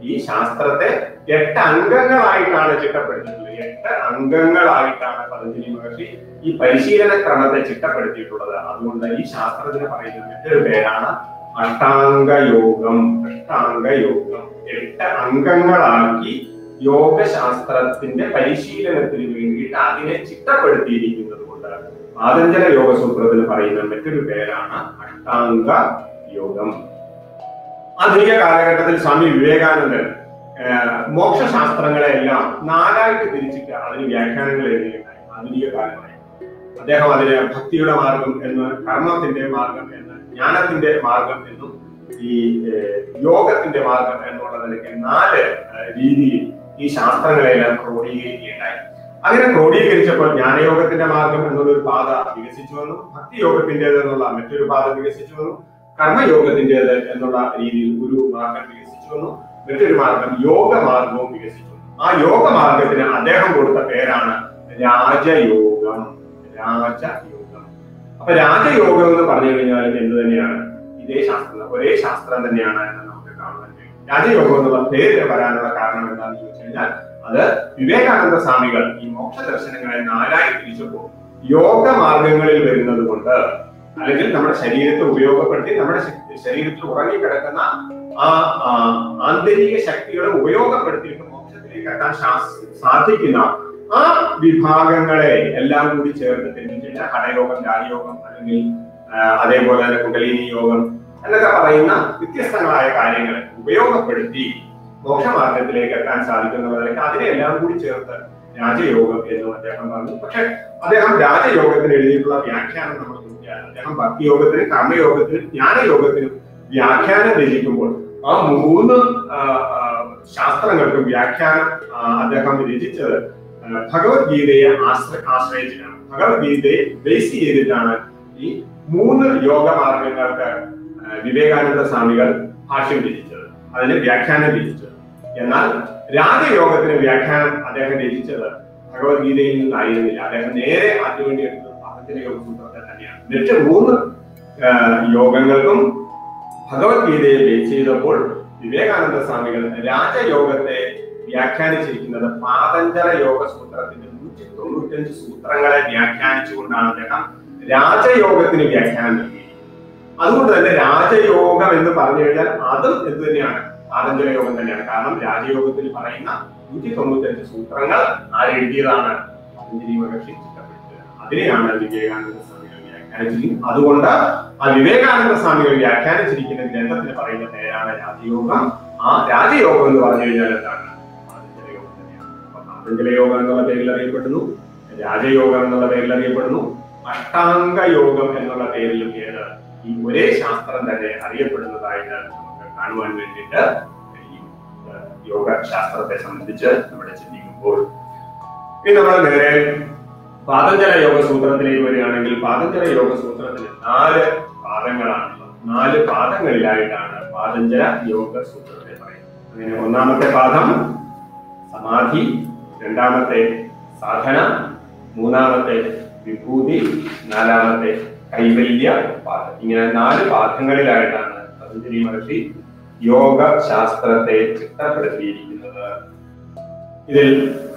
ഈ ശാസ്ത്രത്തെ എട്ട് അംഗങ്ങളായിട്ടാണ് ചിട്ടപ്പെടുത്തിയിട്ടുള്ളത് എട്ട് അംഗങ്ങളായിട്ടാണ് പതഞ്ജലി മഹർഷി ഈ പരിശീലന ക്രമത്തെ ചിട്ടപ്പെടുത്തിയിട്ടുള്ളത് അതുകൊണ്ട് ഈ ശാസ്ത്രത്തിന് പറയുന്ന മറ്റൊരു പേരാണ് അഷ്ടാംഗ യോഗം അഷ്ടാംഗ യോഗം എട്ട് അംഗങ്ങളാക്കി യോഗശാസ്ത്രത്തിന്റെ പരിശീലനത്തിന് വേണ്ടിയിട്ട് അതിനെ ചിട്ടപ്പെടുത്തിയിരിക്കുന്നത് കൊണ്ട് പാതഞ്ജല യോഗസൂത്രത്തിന് പറയുന്ന മറ്റൊരു പേരാണ് അഷ്ടാംഗ യോഗം ആധുനിക കാലഘട്ടത്തിൽ സ്വാമി വിവേകാനന്ദൻ ആഹ്, മോക്ഷശാസ്ത്രങ്ങളെ എല്ലാം നാലായിട്ട് തിരിച്ചിട്ട് അതിന് വ്യാഖ്യാനങ്ങൾ എഴുതുകയുണ്ടായി ആധുനിക കാലമായി അദ്ദേഹം അതിന് ഭക്തിയുടെ മാർഗം എന്ന് കർമ്മത്തിന്റെ മാർഗം എന്ന് ജ്ഞാനത്തിന്റെ മാർഗം എന്നും ഈ ഏഹ്, യോഗത്തിന്റെ മാർഗം എന്നുള്ള നിലയ്ക്ക് നാല് ആഹ്, രീതിയിൽ ഈ ശാസ്ത്രങ്ങളെല്ലാം ക്രോഡീകരിക്കുകയുണ്ടായി അങ്ങനെ ക്രോഡീകരിച്ചപ്പോൾ ജ്ഞാനയോഗത്തിന്റെ മാർഗം എന്നുള്ളൊരു പാത വികസിച്ചു വന്നു ഭക്തി യോഗത്തിൻ്റെത് എന്നുള്ള മറ്റൊരു പാത വികസിച്ചു വന്നു കർമ്മയോഗത്തിൻ്റെത് എന്നുള്ള രീതിയിൽ ഒരു മാർഗം വികസിച്ചു വന്നു മറ്റൊരു മാർഗം യോഗ മാർഗവും വികസിച്ചു വന്നു ആ യോഗ മാർഗത്തിന് അദ്ദേഹം കൊടുത്ത പേരാണ് രാജയോഗം രാജയോഗം അപ്പൊ രാജയോഗം എന്ന് പറഞ്ഞു കഴിഞ്ഞാൽ എന്ത് തന്നെയാണ് ഇതേ ശാസ്ത്രം ഒരേ ശാസ്ത്രം തന്നെയാണ് എന്ന് നമുക്ക് കാണാൻ കഴിയും രാജയോഗം എന്നുള്ള പേര് വരാനുള്ള കാരണം എന്താണെന്ന് ചോദിച്ചു കഴിഞ്ഞാൽ അത് വിവേകാനന്ദ സ്വാമികൾ ഈ മോക്ഷ ദർശനങ്ങളെ നാലായി തിരിച്ചപ്പോൾ യോഗ മാർഗങ്ങളിൽ വരുന്നത് കൊണ്ട് അല്ലെങ്കിൽ നമ്മുടെ ശരീരത്തെ ഉപയോഗപ്പെടുത്തി നമ്മുടെ ശ- ശരീരത്തിൽ ഉറങ്ങിക്കിടക്കുന്ന ആ ആ, ആന്തരിക ശക്തികളെ ഉപയോഗപ്പെടുത്തിയിട്ട് മോക്ഷത്തിലേക്ക് എത്താൻ ശാസ്- സാധിക്കുന്ന ആ വിഭാഗങ്ങളെ എല്ലാം കൂടി ചേർത്തിട്ട് എന്ന് വെച്ച് കഴിഞ്ഞാൽ ഹഠയോഗം രാജയോഗം അല്ലെങ്കിൽ ആ, അതേപോലെ തന്നെ കുണ്ടലിനി യോഗം എന്നൊക്കെ പറയുന്ന വ്യത്യസ്തങ്ങളായ കാര്യങ്ങളെ ഉപയോഗപ്പെടുത്തി മോക്ഷമാർഗത്തിലേക്ക് എത്താൻ സാധിക്കുന്നവരൊക്കെ അതിനെല്ലാം കൂടി ചേർത്ത് രാജയോഗം എന്ന് അദ്ദേഹം പറഞ്ഞു പക്ഷെ അദ്ദേഹം രാജയോഗത്തിന് എഴുതിയിട്ടുള്ള വ്യാഖ്യാനം നമ്മൾ നോക്കിയാൽ അദ്ദേഹം ഭക്തിയോഗത്തിനും കർമ്മയോഗത്തിനും ജ്ഞാനയോഗത്തിനും വ്യാഖ്യാനം രചിക്കുമ്പോൾ ആ മൂന്ന് ആ, ആ, ശാസ്ത്രങ്ങൾക്കും വ്യാഖ്യാനം ആ, അദ്ദേഹം രചിച്ചത് ആ, ഭഗവത്ഗീതയെ ആശ്ര ആശ്രയിച്ചിട്ടാണ് ഭഗവത്ഗീതയെ ബേസ് ചെയ്തിട്ടാണ് ഈ മൂന്ന് യോഗ മാർഗങ്ങൾക്ക് ആ, വിവേകാനന്ദ സ്വാമികൾ ഭാഷ്യം രചിച്ചത് അതിന് വ്യാഖ്യാനം രചിച്ചത് എന്നാൽ രാജയോഗത്തിന് വ്യാഖ്യാനം അദ്ദേഹം രചിച്ചത് ഭഗവത്ഗീതയിൽ നിന്നായിരുന്നില്ല അദ്ദേഹം നേരെ അതിനുവേണ്ടി എടുത്തത് പാതഞ്ജല യോഗ സൂത്രത്തെ തന്നെയാണ് മറ്റ് മൂന്ന് ആ, യോഗങ്ങൾക്കും ഭഗവത്ഗീതയെ ബേസ് ചെയ്തപ്പോൾ വിവേകാനന്ദ സ്വാമികൾ രാജയോഗത്തെ വ്യാഖ്യാനിച്ചിരിക്കുന്നത് പാതഞ്ജല യോഗ സൂത്രത്തിന്റെ നൂറ്റി തൊണ്ണൂറ്റഞ്ച് സൂത്രങ്ങളെ വ്യാഖ്യാനിച്ചുകൊണ്ടാണ് അദ്ദേഹം രാജയോഗത്തിന് വ്യാഖ്യാനം നൽകിയിരിക്കുന്നത് അതുകൊണ്ട് തന്നെ രാജയോഗം എന്ന് പറഞ്ഞു കഴിഞ്ഞാൽ അതും എന്ത് തന്നെയാണ് പാതഞ്ജല യോഗം തന്നെയാണ് കാരണം രാജയോഗത്തിൽ പറയുന്ന നൂറ്റി തൊണ്ണൂറ്റഞ്ച് സൂത്രങ്ങൾ ആരെഴുതിയതാണ് പതഞ്ജലി മഹർഷി ചിട്ടപ്പെടുത്തിയത് അതിനെയാണ് വിവേകാനന്ദ സ്വാമികൾ വ്യാഖ്യാനിച്ചിരിക്കുന്നത് അതുകൊണ്ട് ആ വിവേകാനന്ദ സ്വാമികൾ വ്യാഖ്യാനിച്ചിരിക്കുന്ന ഗ്രന്ഥത്തിന് പറയുന്ന പേരാണ് രാജയോഗം ആ രാജയോഗം എന്ന് പറഞ്ഞു കഴിഞ്ഞാൽ എന്താണ് പാതഞ്ജല യോഗം തന്നെയാണ് അപ്പൊ പാതഞ്ജല യോഗം എന്നുള്ള പേരിൽ അറിയപ്പെടുന്നു രാജയോഗം എന്നുള്ള പേരിൽ അറിയപ്പെടുന്നു അഷ്ടാംഗ യോഗം എന്നുള്ള പേരിലും ഏത് ഈ ഒരേ ശാസ്ത്രം തന്നെ അറിയപ്പെടുന്നതായിട്ട് നമുക്ക് കാണുവാൻ വേണ്ടിയിട്ട് കഴിയും ഏഹ് യോഗ ശാസ്ത്രത്തെ സംബന്ധിച്ച് നമ്മൾ ചിന്തിക്കുമ്പോൾ ഇനി നമ്മൾ നേരെ പാതഞ്ജല യോഗ സൂത്രത്തിലേക്ക് വരികയാണെങ്കിൽ പാതഞ്ജല യോഗ സൂത്രത്തിന് നാല് പാദങ്ങളാണുള്ളത് നാല് പാദങ്ങളിലായിട്ടാണ് പാതഞ്ജല യോഗ സൂത്രത്തെ പറയുന്നത് അങ്ങനെ ഒന്നാമത്തെ പാദം സമാധി രണ്ടാമത്തെ സാധന മൂന്നാമത്തെ വിഭൂതി നാലാമത്തെ കൈവല്യ പാദം ഇങ്ങനെ നാല് പാദങ്ങളിലായിട്ടാണ് പതഞ്ജലി മഹർഷി യോഗ ശാസ്ത്രത്തെ ചിട്ടപ്പെടുത്തിയിരിക്കുന്നത് ഇതിൽ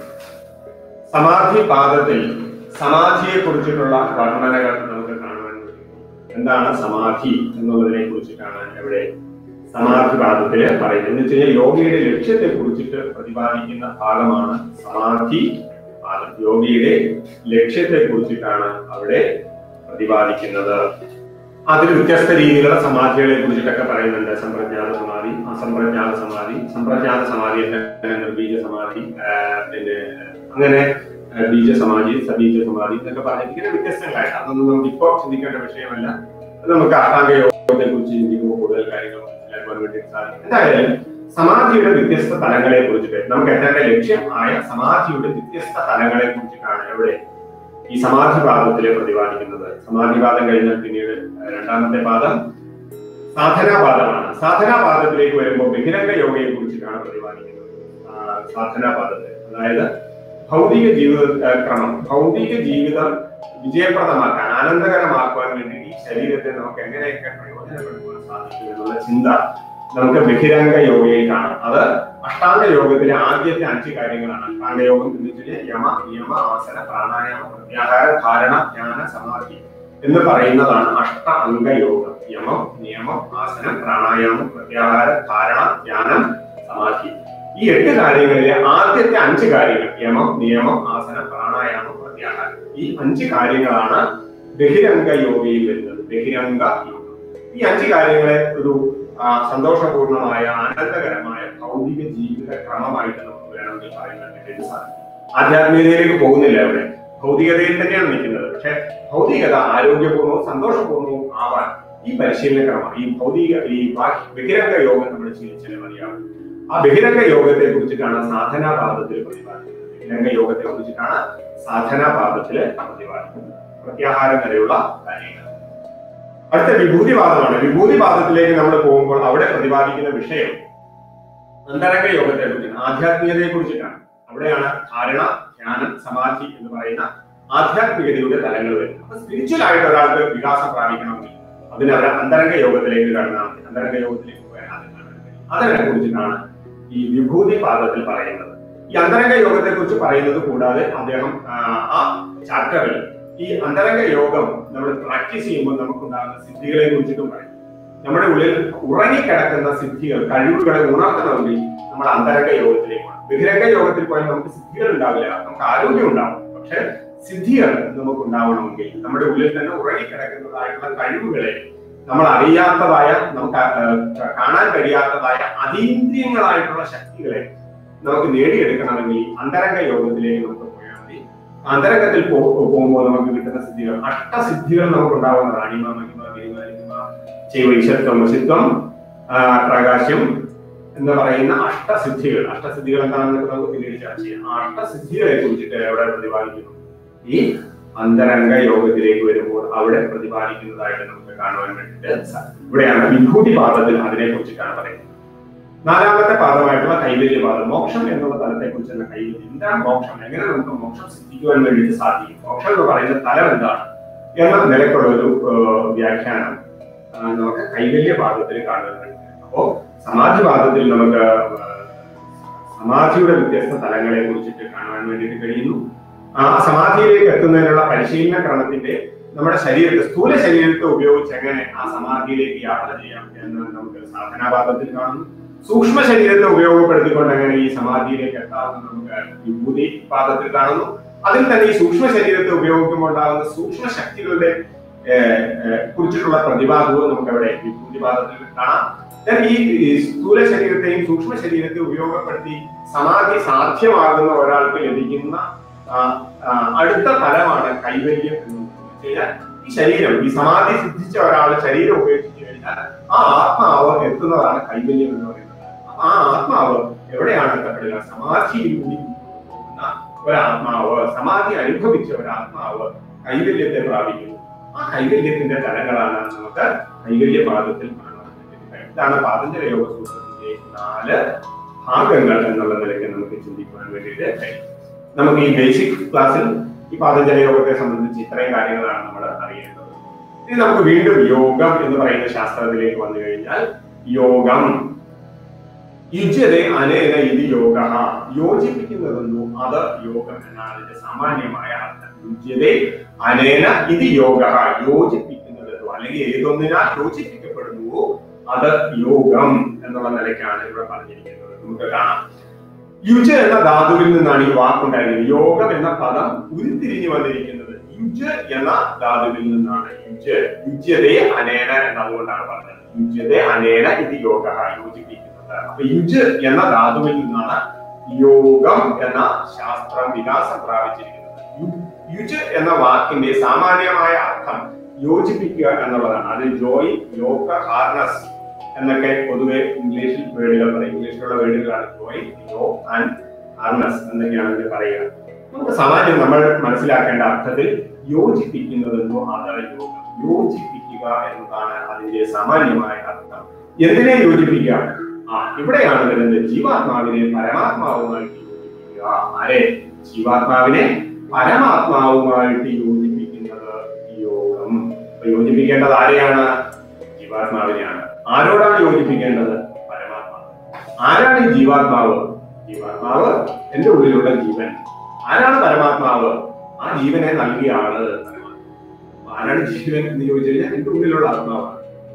സമാധി പാദത്തിൽ സമാധിയെ കുറിച്ചിട്ടുള്ള വർണ്ണനകൾ നമുക്ക് കാണുവാൻ കഴിയും എന്താണ് സമാധി എന്നുള്ളതിനെ കുറിച്ചിട്ടാണ് ഇവിടെ സമാധി പാദത്തില് പറയുന്നത് എന്ന് വെച്ച് കഴിഞ്ഞാൽ യോഗയുടെ ലക്ഷ്യത്തെ കുറിച്ചിട്ട് പ്രതിപാദിക്കുന്ന ഭാഗമാണ് സമാധി പാദം യോഗിയുടെ ലക്ഷ്യത്തെ കുറിച്ചിട്ടാണ് അവിടെ പ്രതിപാദിക്കുന്നത് അതിൽ വ്യത്യസ്ത രീതിയിലുള്ള സമാധികളെ കുറിച്ചിട്ടൊക്കെ പറയുന്നുണ്ട് സമ്പ്രജ്ഞാത സമാധി അസംപ്രജ്ഞാത സമാധി സമ്പ്രജ്ഞാത സമാധി തന്നെ നിർബീജ സമാധി ആ, പിന്നെ അങ്ങനെ ആ, ബീജ സമാധി സബീജ സമാധി എന്നൊക്കെ പറഞ്ഞിട്ട് ഇങ്ങനെ വ്യത്യസ്തങ്ങളായിട്ട് അതൊന്നും നമുക്ക് ഇപ്പോൾ ചിന്തിക്കേണ്ട വിഷയമല്ല അത് നമുക്ക് അഷ്ടാംഗ യോഗത്തെ കുറിച്ച് ചിന്തിക്കുമ്പോൾ കൂടുതൽ കാര്യങ്ങൾ മനസ്സിലാക്കുവാൻ വേണ്ടി സാധിക്കും എന്തായാലും സമാധിയുടെ വ്യത്യസ്ത തലങ്ങളെ കുറിച്ചിട്ട് നമുക്ക് എത്തേണ്ട ലക്ഷ്യം ആയ സമാധിയുടെ വ്യത്യസ്ത തലങ്ങളെ കുറിച്ചിട്ടാണ് ഇവിടെ ഈ സമാധി പാദത്തിലെ പ്രതിപാദിക്കുന്നത് സമാധി പാദം കഴിഞ്ഞാൽ പിന്നീട് രണ്ടാമത്തെ പാദം സാധനാപാദമാണ് സാധനാപാദത്തിലേക്ക് വരുമ്പോൾ ബഹിരംഗ യോഗയെ കുറിച്ചിട്ടാണ് പ്രതിപാദിക്കുന്നത് ആ, സാധനാപാദത്തെ അതായത് ഭൗതിക ജീവിത ആ, ക്രമം ഭൗതിക ജീവിതം വിജയപ്രദമാക്കാൻ ആനന്ദകരമാക്കുവാൻ വേണ്ടി ഈ ശരീരത്തെ നമുക്ക് എങ്ങനെയൊക്കെ പ്രയോജനപ്പെടുത്തുവാൻ സാധിക്കും എന്നുള്ള ചിന്ത നമുക്ക് ബഹിരംഗ യോഗയിൽ കാണാം അത് അഷ്ടാംഗ യോഗത്തിലെ ആദ്യത്തെ അഞ്ച് കാര്യങ്ങളാണ് അഷ്ടാംഗ യോഗം എന്ന് വെച്ചാൽ യമ നിയമ ആസന പ്രാണായാമ പ്രത്യാഹാര ധാരണ ജ്ഞാന സമാധി എന്ന് പറയുന്നതാണ് അഷ്ട അംഗ യോഗം യമം നിയമം ആസനം പ്രാണായാമം പ്രത്യാഹാര ധാരണ ധ്യാനം സമാധി ഈ എട്ട് കാര്യങ്ങളിലെ ആദ്യത്തെ അഞ്ച് കാര്യങ്ങൾ യമം നിയമം ആസനം പ്രാണായാമം പ്രത്യാഹാരം ഈ അഞ്ച് കാര്യങ്ങളാണ് ബഹിരംഗ യോഗയിൽ വരുന്നത് ബഹിരംഗ യോഗം ഈ അഞ്ച് കാര്യങ്ങളെ ഒരു ആ, സന്തോഷപൂർണമായ ആനന്ദകരമായ ഭൗതിക ജീവിത ക്രമമായിട്ട് നമുക്ക് വേണമെങ്കിൽ പറയാൻ വേണ്ടി സാധിക്കും ആധ്യാത്മികതയിലേക്ക് പോകുന്നില്ല അവിടെ ഭൗതികതയിൽ തന്നെയാണ് നിൽക്കുന്നത് പക്ഷെ ഭൗതികത ആരോഗ്യപൂർണവും സന്തോഷപൂർണവും ആവാൻ ഈ പരിശീലന ക്രമം ഈ ഭൗതിക ഈ ബാഹ്യ ബഹിരംഗ യോഗം നമ്മൾ ശീലിച്ചാൽ മതിയാവും ആ ബഹിരംഗ യോഗത്തെ കുറിച്ചിട്ടാണ് സാധനാപാദത്തിൽ പ്രതിപാദിക്കുന്നത് ബഹിരംഗ യോഗത്തെ കുറിച്ചിട്ടാണ് സാധനാപാദത്തിൽ പ്രതിപാദിക്കുന്നത് പ്രത്യാഹാരം വരെയുള്ള കാര്യങ്ങൾ അടുത്ത വിഭൂതിവാദമാണ് വിഭൂതിവാദത്തിലേക്ക് നമ്മൾ പോകുമ്പോൾ അവിടെ പ്രതിപാദിക്കുന്ന വിഷയം അന്തരംഗ യോഗത്തെ കുറിച്ചാണ് ആധ്യാത്മികതയെ കുറിച്ചിട്ടാണ് അവിടെയാണ് ധാരണ ധ്യാനം സമാധി എന്ന് പറയുന്ന ആധ്യാത്മികതയുടെ തലങ്ങൾ വരുന്നത് അപ്പൊ സ്പിരിച്വൽ ആയിട്ട് ഒരാൾക്ക് വികാസം പ്രാപിക്കണമെങ്കിൽ അതിന് അവർ അന്തരംഗ യോഗത്തിലേക്ക് കടന്നാൽ മതി അന്തരംഗ യോഗത്തിലേക്ക് പോയാൽ ആദ്യം കാണാൻ കഴിയും. അതിനെ കുറിച്ചിട്ടാണ് ഈ വിഭൂതി പാദത്തിൽ പറയുന്നത് ഈ അന്തരംഗ യോഗത്തെ കുറിച്ച് പറയുന്നത് കൂടാതെ അദ്ദേഹം ആ, ആ ചാപ്റ്ററിൽ ഈ അന്തരംഗ യോഗം നമ്മൾ പ്രാക്ടീസ് ചെയ്യുമ്പോൾ നമുക്കുണ്ടാകുന്ന സിദ്ധികളെ കുറിച്ചിട്ടും പറയും നമ്മുടെ ഉള്ളിൽ ഉറങ്ങിക്കിടക്കുന്ന സിദ്ധികൾ കഴിവുകളെ ഉണർത്തണമെങ്കിൽ നമ്മൾ അന്തരംഗ യോഗത്തിലേക്ക് പോകണം ബഹിരംഗ യോഗത്തിൽ പോയാൽ നമുക്ക് സിദ്ധികൾ ഉണ്ടാവില്ല നമുക്ക് ആരോഗ്യം ഉണ്ടാവും പക്ഷെ സിദ്ധികൾ നമുക്ക് ഉണ്ടാവണമെങ്കിൽ നമ്മുടെ ഉള്ളിൽ തന്നെ ഉറങ്ങിക്കിടക്കുന്നതായിട്ടുള്ള കഴിവുകളെ നമ്മൾ അറിയാത്തതായ നമുക്ക് ആ, കാണാൻ കഴിയാത്തതായ അതീന്ദ്രിയങ്ങളായിട്ടുള്ള ശക്തികളെ നമുക്ക് നേടിയെടുക്കണമെങ്കിൽ അന്തരംഗ യോഗത്തിലേക്ക് നമുക്ക് പോയാൽ മതി അന്തരംഗത്തിൽ പോ- പോകുമ്പോൾ നമുക്ക് കിട്ടുന്ന സിദ്ധികൾ അഷ്ടസിദ്ധികൾ നമുക്ക് ഉണ്ടാവുന്നതാണ് അണിമ മഹിമ ഗരിമ ലിംഗമ ചൈവൈശത്വം വശിത്വം ആ, പ്രകാശം എന്ന് പറയുന്ന അഷ്ടസിദ്ധികൾ അഷ്ടസിദ്ധികൾ എന്താണെന്ന് നമുക്ക് പിന്നീട് ചർച്ച ചെയ്യാം ആ അഷ്ടസിദ്ധികളെ കുറിച്ചിട്ട് എവിടെ പ്രതിപാദിക്കുന്നു ഈ അന്തരംഗ യോഗത്തിലേക്ക് വരുമ്പോൾ അവിടെ പ്രതിപാദിക്കുന്നതായിട്ട് നമുക്ക് കാണുവാൻ വേണ്ടിയിട്ട് സാധിക്കും ഇവിടെയാണ് വിഭൂതി പാദത്തിൽ അതിനെ കുറിച്ചിട്ടാണ് പറയുന്നത് നാലാമത്തെ പാദമായിട്ടുള്ള കൈവല്യപാദം മോക്ഷം എന്നുള്ള തലത്തെ കുറിച്ചുള്ള കൈവല്യം എന്താണ് മോക്ഷം എങ്ങനെ നമുക്ക് മോക്ഷം സിദ്ധിക്കുവാൻ വേണ്ടിയിട്ട് സാധിക്കും മോക്ഷം എന്ന് പറയുന്ന തലം എന്താണ് എന്ന നിലക്കുള്ള ഒരു ഏഹ്, വ്യാഖ്യാനം ആ, നമുക്ക് കൈവല്യ പാദത്തിൽ കാണുവാൻ വേണ്ടിയിട്ട് അപ്പോ സമാധി പാദത്തിൽ നമുക്ക് ഏഹ്, സമാധിയുടെ വ്യത്യസ്ത തലങ്ങളെ കുറിച്ചിട്ട് കാണുവാൻ വേണ്ടിയിട്ട് കഴിയുന്നു ആ സമാധിയിലേക്ക് എത്തുന്നതിനുള്ള പരിശീലന ക്രമത്തിന്റെ നമ്മുടെ ശരീരത്തെ സ്ഥൂല ശരീരത്തെ ഉപയോഗിച്ച് എങ്ങനെ ആ സമാധിയിലേക്ക് യാത്ര ചെയ്യാം എന്ന് നമുക്ക് സാധനാപാദത്തിൽ കാണുന്നു സൂക്ഷ്മ ശരീരത്തെ ഉപയോഗപ്പെടുത്തിക്കൊണ്ട് എങ്ങനെ ഈ സമാധിയിലേക്ക് എത്താമെന്ന് നമുക്ക് വിഭൂതി പാദത്തിൽ കാണുന്നു അതിൽ തന്നെ ഈ സൂക്ഷ്മ ശരീരത്തെ ഉപയോഗിക്കുമ്പോൾ ഉണ്ടാകുന്ന സൂക്ഷ്മ ശക്തികളുടെ ഏഹ്, ഏഹ്, കുറിച്ചിട്ടുള്ള പ്രതിപാദവും നമുക്ക് അവിടെ വിഭൂതി പാദത്തിൽ കാണാം then ഈ ഈ സ്ഥൂല ശരീരത്തെയും സൂക്ഷ്മ ശരീരത്തെ ഉപയോഗപ്പെടുത്തി സമാധി സാധ്യമാകുന്ന ഒരാൾക്ക് ലഭിക്കുന്ന ആ, ആ, അടുത്ത തലമാണ് കൈവല്യം എന്ന് വെച്ചുകഴിഞ്ഞാൽ ഈ ശരീരം ഈ സമാധി സിദ്ധിച്ച ഒരാൾ ശരീരം ഉപയോഗിച്ചു കഴിഞ്ഞാൽ ആ ആത്മാവ് എത്തുന്നതാണ് കൈവല്യം എന്ന് പറയുന്നത് അപ്പൊ ആ ആത്മാവ് എവിടെയാണ് എത്തപ്പെടുക സമാധിയിൽ കൂടി പോകുന്ന ഒരാത്മാവ് സമാധി അനുഭവിച്ച ഒരാത്മാവ് കൈവല്യത്തെ പ്രാപിക്കുന്നു ആ കൈവല്യത്തിന്റെ തലങ്ങളാണ് നമുക്ക് കൈവല്യ പാദത്തിൽ കാണാൻ വേണ്ടിയിട്ട് കഴിയും. ഇതാണ് പാതഞ്ജല യോഗ സൂത്രത്തിന്റെ നാല് ഭാഗങ്ങൾ എന്നുള്ള നിലയ്ക്ക് നമുക്ക് ചിന്തിക്കുവാൻ വേണ്ടിയിട്ട് കഴിയും നമുക്ക് ഈ ബേസിക് ക്ലാസ്സിൽ ഈ പാതഞ്ജല യോഗത്തെ സംബന്ധിച്ച് ഇത്രയും കാര്യങ്ങളാണ് നമ്മൾ അറിയേണ്ടത് ഇനി നമുക്ക് വീണ്ടും യോഗം എന്ന് പറയുന്ന ശാസ്ത്രത്തിലേക്ക് വന്നു കഴിഞ്ഞാൽ യോഗം യുജ്യതെ അനേന ഇത് യോഗ യോജിപ്പിക്കുന്നതെന്നു അത് യോഗം എന്നാണ് അതിന്റെ സാമാന്യമായ അർത്ഥം യുജ്യതെ അനേന ഇത് യോഗ യോജിപ്പിക്കുന്നതെന്നു അല്ലെങ്കിൽ ഏതൊന്നിനാൽ യോജിപ്പിക്കപ്പെടുന്നുവോ അത് യോഗം എന്നുള്ള നിലയ്ക്കാണ് ഇവിടെ പറഞ്ഞിരിക്കുന്നത് നമുക്ക് കാണാം യുജ എന്ന ധാതുവിൽ നിന്നാണ് ഈ വാക്കുണ്ടായിരിക്കുന്നത് യോഗം എന്ന പദം ഉരുത്തിരിഞ്ഞു വന്നിരിക്കുന്നത് യുജ എന്ന ധാതുവിൽ നിന്നാണ് യുജ യുജ്യതേ അനേന എന്നതുകൊണ്ടാണ് പറഞ്ഞത് യുജ്യതേ അനേന ഇത് യോഗ യോജിപ്പിക്കുന്നത് അപ്പൊ യുജ് എന്ന ധാതുവിൽ നിന്നാണ് യോഗം എന്ന ശാസ്ത്രം വികാസം പ്രാപിച്ചിരിക്കുന്നത് യു- യുജ് എന്ന വാക്കിന്റെ സാമാന്യമായ അർത്ഥം യോജിപ്പിക്കുക എന്നുള്ളതാണ് അത് ജോയി യോഗ ഹാർനസ് എന്നൊക്കെ പൊതുവെ ഇംഗ്ലീഷിൽ വേർഡുകൾ പറയും ഇംഗ്ലീഷിലുള്ള വേർഡുകളാണ് ജോയി യോ ആൻഡ് ഹാർനസ് എന്നൊക്കെയാണ് ഇതിൽ പറയുക നമുക്ക് സാമാന്യം നമ്മൾ മനസ്സിലാക്കേണ്ട അർത്ഥത്തിൽ യോജിപ്പിക്കുന്നതെന്നോ അതാണ് യോഗം യോജിപ്പിക്കുക എന്നതാണ് അതിന്റെ സാമാന്യമായ അർത്ഥം എന്തിനെ യോജിപ്പിക്കുക ആ ഇവിടെയാണ് വരുന്നത് ജീവാത്മാവിനെ പരമാത്മാവുമായിട്ട് യോജിപ്പിക്കുക ആരെ ജീവാത്മാവിനെ പരമാത്മാവുമായിട്ട് യോജിപ്പിക്കുന്നത് യോഗം അപ്പൊ യോജിപ്പിക്കേണ്ടത് ആരെയാണ് ജീവാത്മാവിനെയാണ് ആരോടാണ് യോജിപ്പിക്കേണ്ടത് ആരാണ് ഈ ജീവാത്മാവ് ജീവാത്മാവ് എന്റെ ഉള്ളിലുള്ള ജീവൻ ആരാണ് പരമാത്മാവ് ആ ജീവനെ നൽകിയ ആള് പരമാത്മാവ്. ആരാണ് ജീവൻ എന്ന് ചോദിച്ചു കഴിഞ്ഞാൽ എന്റെ ഉള്ളിലുള്ള ആത്മാവാണ്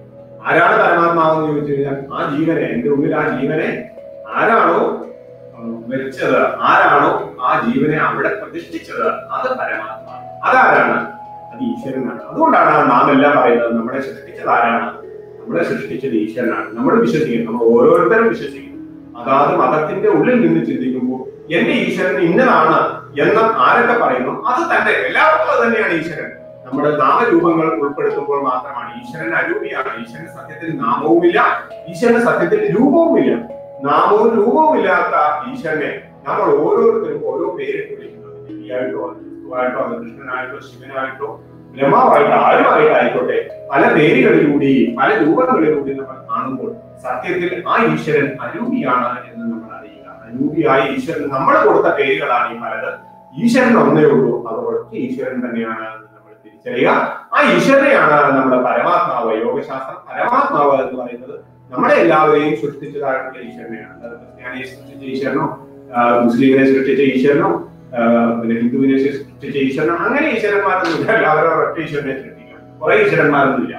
ആരാണ് പരമാത്മാവ് എന്ന് ചോദിച്ചു കഴിഞ്ഞാൽ ആ ജീവനെ എന്റെ ഉള്ളിൽ ആ ജീവനെ ആരാണോ ഉം, വെച്ചത് ആരാണോ ആ ജീവനെ അവിടെ പ്രതിഷ്ഠിച്ചത് അത് പരമാത്മാവ് അതാരാണ് അത് ഈശ്വരനാണ് അതുകൊണ്ടാണ് നാം എല്ലാം പറയുന്നത് നമ്മളെ സൃഷ്ടിച്ചത് ആരാണ് നമ്മളെ സൃഷ്ടിച്ചത് ഈശ്വരനാണ് നമ്മൾ വിശ്വസിക്കുന്നു നമ്മൾ ഓരോരുത്തരും വിശ്വസിക്കുന്നു അതാത് മതത്തിന്റെ ഉള്ളിൽ നിന്ന് ചിന്തിക്കുമ്പോൾ എന്റെ ഈശ്വരൻ ഇന്നതാണ് എന്ന് ആരൊക്കെ പറയുന്നു അത് തന്നെ എല്ലാവർക്കും അത് തന്നെയാണ് ഈശ്വരൻ നമ്മുടെ നാമരൂപങ്ങൾ ഉൾപ്പെടുത്തുമ്പോൾ മാത്രമാണ് ഈശ്വരൻ അരൂപിയാണ് ഈശ്വരൻ സത്യത്തിൽ നാമവുമില്ല ഈശ്വരന് സത്യത്തിൽ രൂപവുമില്ല നാമവും രൂപവും ഇല്ലാത്ത ഈശ്വരനെ നമ്മൾ ഓരോരുത്തരും ഓരോ പേരിട്ട് വിളിക്കുന്നത് ദേവിയായിട്ടോ ക്രിസ്തുവായിട്ടോ അത് കൃഷ്ണനായിട്ടോ ശിവനായിട്ടോ ബ്രഹ്മാവായിട്ടോ ആരുമായിട്ടായിക്കോട്ടെ പല പേരുകളിലൂടെ പല രൂപങ്ങളിലൂടെ നമ്മൾ കാണുമ്പോൾ സത്യത്തിൽ ആ ഈശ്വരൻ അരൂപിയാണ് എന്ന് നമ്മൾ അറിയുക അരൂപിയായ ഈശ്വരൻ നമ്മൾ കൊടുത്ത പേരുകളാണ് ഈ പലത് ഈശ്വരൻ ഒന്നേ ഉള്ളൂ അത് ഒറ്റ ഈശ്വരൻ തന്നെയാണ് എന്ന് നമ്മൾ തിരിച്ചറിയുക ആ ഈശ്വരനെയാണ് നമ്മുടെ പരമാത്മാവ് യോഗശാസ്ത്രം പരമാത്മാവ് എന്ന് പറയുന്നത് നമ്മളെ എല്ലാവരെയും സൃഷ്ടിച്ചതായിട്ടുള്ള ഈശ്വരനെയാണ് അല്ലാതെ ക്രിസ്ത്യാനിയെ സൃഷ്ടിച്ച ഈശ്വരനോ ആ, മുസ്ലിമിനെ സൃഷ്ടിച്ച ഈശ്വരനോ ആ, പിന്നെ ഹിന്ദുവിനെ സൃഷ്ടിച്ച ഈശ്വരനോ അങ്ങനെ ഈശ്വരന്മാരൊന്നുമില്ല എല്ലാവരും ഒറ്റ ഈശ്വരനെ സൃഷ്ടിക്കാം കുറെ ഈശ്വരന്മാരൊന്നുമില്ല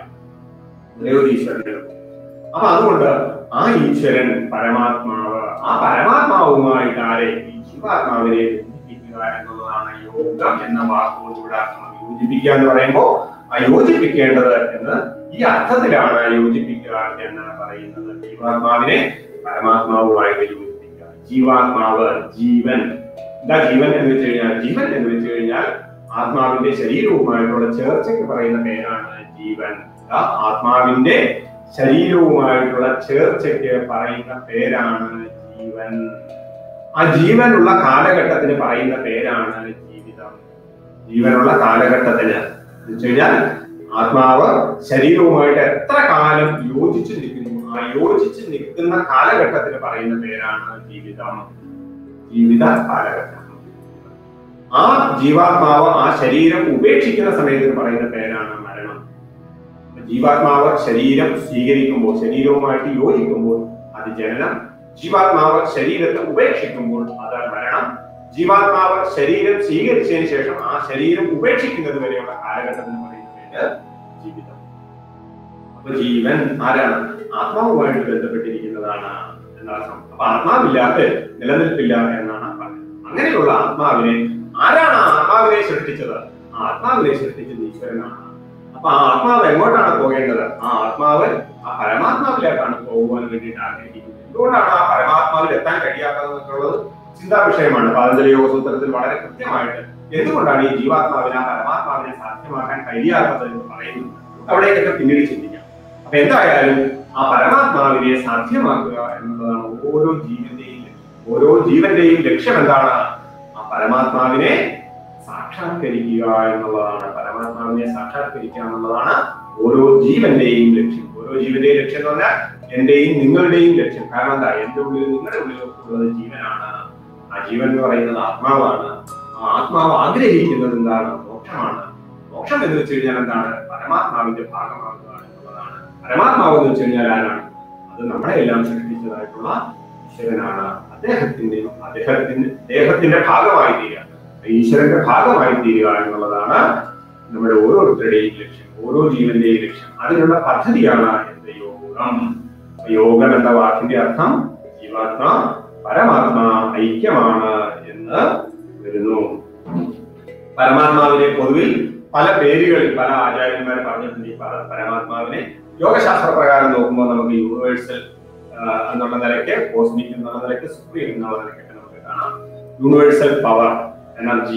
ഒരേ ഒരു ഈശ്വരനെ ഉള്ളൂ. അപ്പൊ അതുകൊണ്ട് ആ ഈശ്വരൻ പരമാത്മാവ് ആ പരമാത്മാവുമായിട്ട് ആരെ ഈ ജീവാത്മാവിനെ ബന്ധിപ്പിക്കുക എന്നുള്ളതാണ് യോഗം എന്ന വാക്കുകൊണ്ടുകൂടെ അർത്ഥം യോജിപ്പിക്കുക എന്ന് പറയുമ്പോൾ ആ യോജിപ്പിക്കേണ്ടത് എന്ന് ഈ അർത്ഥത്തിലാണ് യോജിപ്പിക്കുക എന്ന് പറയുന്നത് ജീവാത്മാവിനെ പരമാത്മാവുമായിട്ട് യോജിപ്പിക്കുക ജീവാത്മാവ് ജീവൻ എന്താ ജീവൻ എന്ന് വെച്ച് കഴിഞ്ഞാൽ ജീവൻ എന്ന് വെച്ച് കഴിഞ്ഞാൽ ആത്മാവിന്റെ ശരീരവുമായിട്ടുള്ള ചേർച്ചയ്ക്ക് പറയുന്ന പേരാണ് ജീവൻ ആ ആത്മാവിന്റെ ശരീരവുമായിട്ടുള്ള ചേർച്ചയ്ക്ക് പറയുന്ന പേരാണ് ജീവൻ ആ ജീവനുള്ള കാലഘട്ടത്തിന് പറയുന്ന പേരാണ് ജീവിതം ജീവനുള്ള കാലഘട്ടത്തിന് എന്ന് വെച്ച് കഴിഞ്ഞാൽ ആത്മാവ് ശരീരവുമായിട്ട് എത്ര കാലം യോജിച്ചു നിൽക്കുന്നു ആ യോജിച്ച് നിൽക്കുന്ന കാലഘട്ടത്തിന് പറയുന്ന പേരാണ് ജീവിതം ജീവിത കാലഘട്ടം ആ ജീവാത്മാവ് ആ ശരീരം ഉപേക്ഷിക്കുന്ന സമയത്തിന് പറയുന്ന പേരാണ് മരണം ജീവാത്മാവ് ശരീരം സ്വീകരിക്കുമ്പോൾ ശരീരവുമായിട്ട് യോജിക്കുമ്പോൾ അത് ജനനം ജീവാത്മാവ് ശരീരത്തെ ഉപേക്ഷിക്കുമ്പോൾ അത് മരണം ജീവാത്മാവ് ശരീരം സ്വീകരിച്ചതിന് ശേഷം ആ ശരീരം ഉപേക്ഷിക്കുന്നത് വരെയുള്ള കാലഘട്ടത്തിന് പറയുന്ന പേര് ജീവിതം അപ്പൊ ജീവൻ ആരാണ് ആത്മാവുമായിട്ട് ബന്ധപ്പെട്ടിരിക്കുന്നതാണ് എന്നർത്ഥം അപ്പൊ ആത്മാവില്ലാതെ നിലനിൽപ്പില്ല എന്നാണ് പറയുന്നത് അങ്ങനെയുള്ള ആത്മാവിനെ ആരാണ് ആ ആത്മാവിനെ സൃഷ്ടിച്ചത് ആ ആത്മാവിനെ സൃഷ്ടിച്ചത് ഈശ്വരനാണ് അപ്പൊ ആ ആത്മാവ് എങ്ങോട്ടാണ് പോകേണ്ടത് ആ ആത്മാവ് ആ പരമാത്മാവിലേക്കാണ് പോകുവാൻ വേണ്ടിയിട്ട് ആഗ്രഹിക്കുന്നത് എന്തുകൊണ്ടാണ് ആ പരമാത്മാവിൽ എത്താൻ കഴിയാത്തതെന്നുള്ളത് ചിന്താ വിഷയമാണ് പാതഞ്ജലി യോഗ സൂത്രത്തിൽ വളരെ കൃത്യമായിട്ട് എന്തുകൊണ്ടാണ് ഈ ജീവാത്മാവിനെ ആ പരമാത്മാവിനെ സാധ്യമാക്കാൻ കഴിയാത്തത് എന്ന് പറയുന്നത് അവിടേക്കൊക്കെ പിന്നീട് ചിന്തിക്കാം അപ്പൊ എന്തായാലും ആ പരമാത്മാവിനെ സാധ്യമാക്കുക എന്നുള്ളതാണ് ഓരോ ജീവന്റെയും ലക്ഷ്യം. ഓരോ ജീവന്റെയും ലക്ഷ്യം എന്താണ് ആ പരമാത്മാവിനെ സാക്ഷാത്കരിക്കുക എന്നുള്ളതാണ് പരമാത്മാവിനെ സാക്ഷാത്കരിക്കുക എന്നുള്ളതാണ് ഓരോ ജീവന്റെയും ലക്ഷ്യം ഓരോ ജീവന്റെയും ലക്ഷ്യം എന്ന് പറഞ്ഞാൽ എന്റെയും നിങ്ങളുടെയും ലക്ഷ്യം കാരണം എന്താ എന്റെ ഉള്ളിൽ നിങ്ങളുടെ ഉള്ളിൽ ഉള്ളത് ജീവനാണ് ആ ജീവൻ എന്ന് പറയുന്നത് ആത്മാവാണ് ആ ആത്മാവ് ആഗ്രഹിക്കുന്നത് എന്താണ് മോക്ഷമാണ് മോക്ഷം എന്ന് വെച്ച് കഴിഞ്ഞാൽ എന്താണ് പരമാത്മാവിന്റെ ഭാഗമാകുക എന്നുള്ളതാണ് പരമാത്മാവ് എന്ന് വെച്ച് കഴിഞ്ഞാൽ ആരാണ് അത് നമ്മളെ എല്ലാം സൃഷ്ടിച്ചതായിട്ടുള്ള ഈശ്വരനാണ് അദ്ദേഹത്തിന്റെ അദ്ദേഹത്തിന്റെ ദേഹത്തിന്റെ ഭാഗമായി തീരുക ഈശ്വരന്റെ ഭാഗമായി തീരുക എന്നുള്ളതാണ് നമ്മുടെ ഓരോരുത്തരുടെയും ലക്ഷ്യം ഓരോ ജീവന്റെയും ലക്ഷ്യം അതിനുള്ള പദ്ധതിയാണ് എന്ത് യോഗം യോഗം എന്ന വാക്കിന്റെ അർത്ഥം ജീവാത്മ പരമാത്മാ ഐക്യമാണ് എന്ന് വരുന്നു പരമാത്മാവിനെ പൊതുവിൽ പല പേരുകളിൽ പല ആചാര്യന്മാർ പറഞ്ഞിട്ടുണ്ട് ഈ പര- പരമാത്മാവിനെ യോഗശാസ്ത്ര പ്രകാരം നോക്കുമ്പോൾ നമുക്ക് യൂണിവേഴ്സൽ എന്നുള്ള നിലയ്ക്ക് കോസ്മിക് എന്നുള്ള നിലയ്ക്ക് സുപ്രീം എന്നുള്ള നിലയ്ക്കൊക്കെ നമുക്ക് കാണാം universal power energy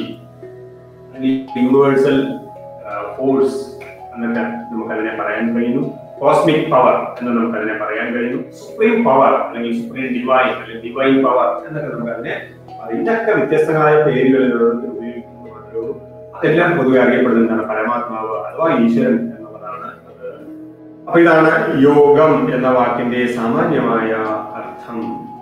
universal force എന്നൊക്കെ നമുക്ക് അതിനെ പറയാൻ കഴിയുന്നു കോസ്മിക് പവർ എന്ന് നമുക്ക് അതിനെ പറയാൻ കഴിയുന്നു സുപ്രീം പവർ അല്ലെങ്കിൽ സുപ്രീം ഡിവൈൻ അല്ലെങ്കിൽ ഡിവൈൻ പവർ എന്നൊക്കെ നമുക്ക് അതിനെ ഇതിനൊക്കെ വ്യത്യസ്തങ്ങളായ പേരുകളിൽ ഓരോരുത്തർ ഉപയോഗിക്കുന്നവരോ അതെല്ലാം പൊതുവെ അറിയപ്പെടുന്നതാണ് പരമാത്മാവ് അഥവാ ഈശ്വരൻ എന്നുള്ളതാണ് അത് അപ്പൊ ഇതാണ് യോഗം എന്ന വാക്കിന്റെ സാമാന്യമായ അർത്ഥം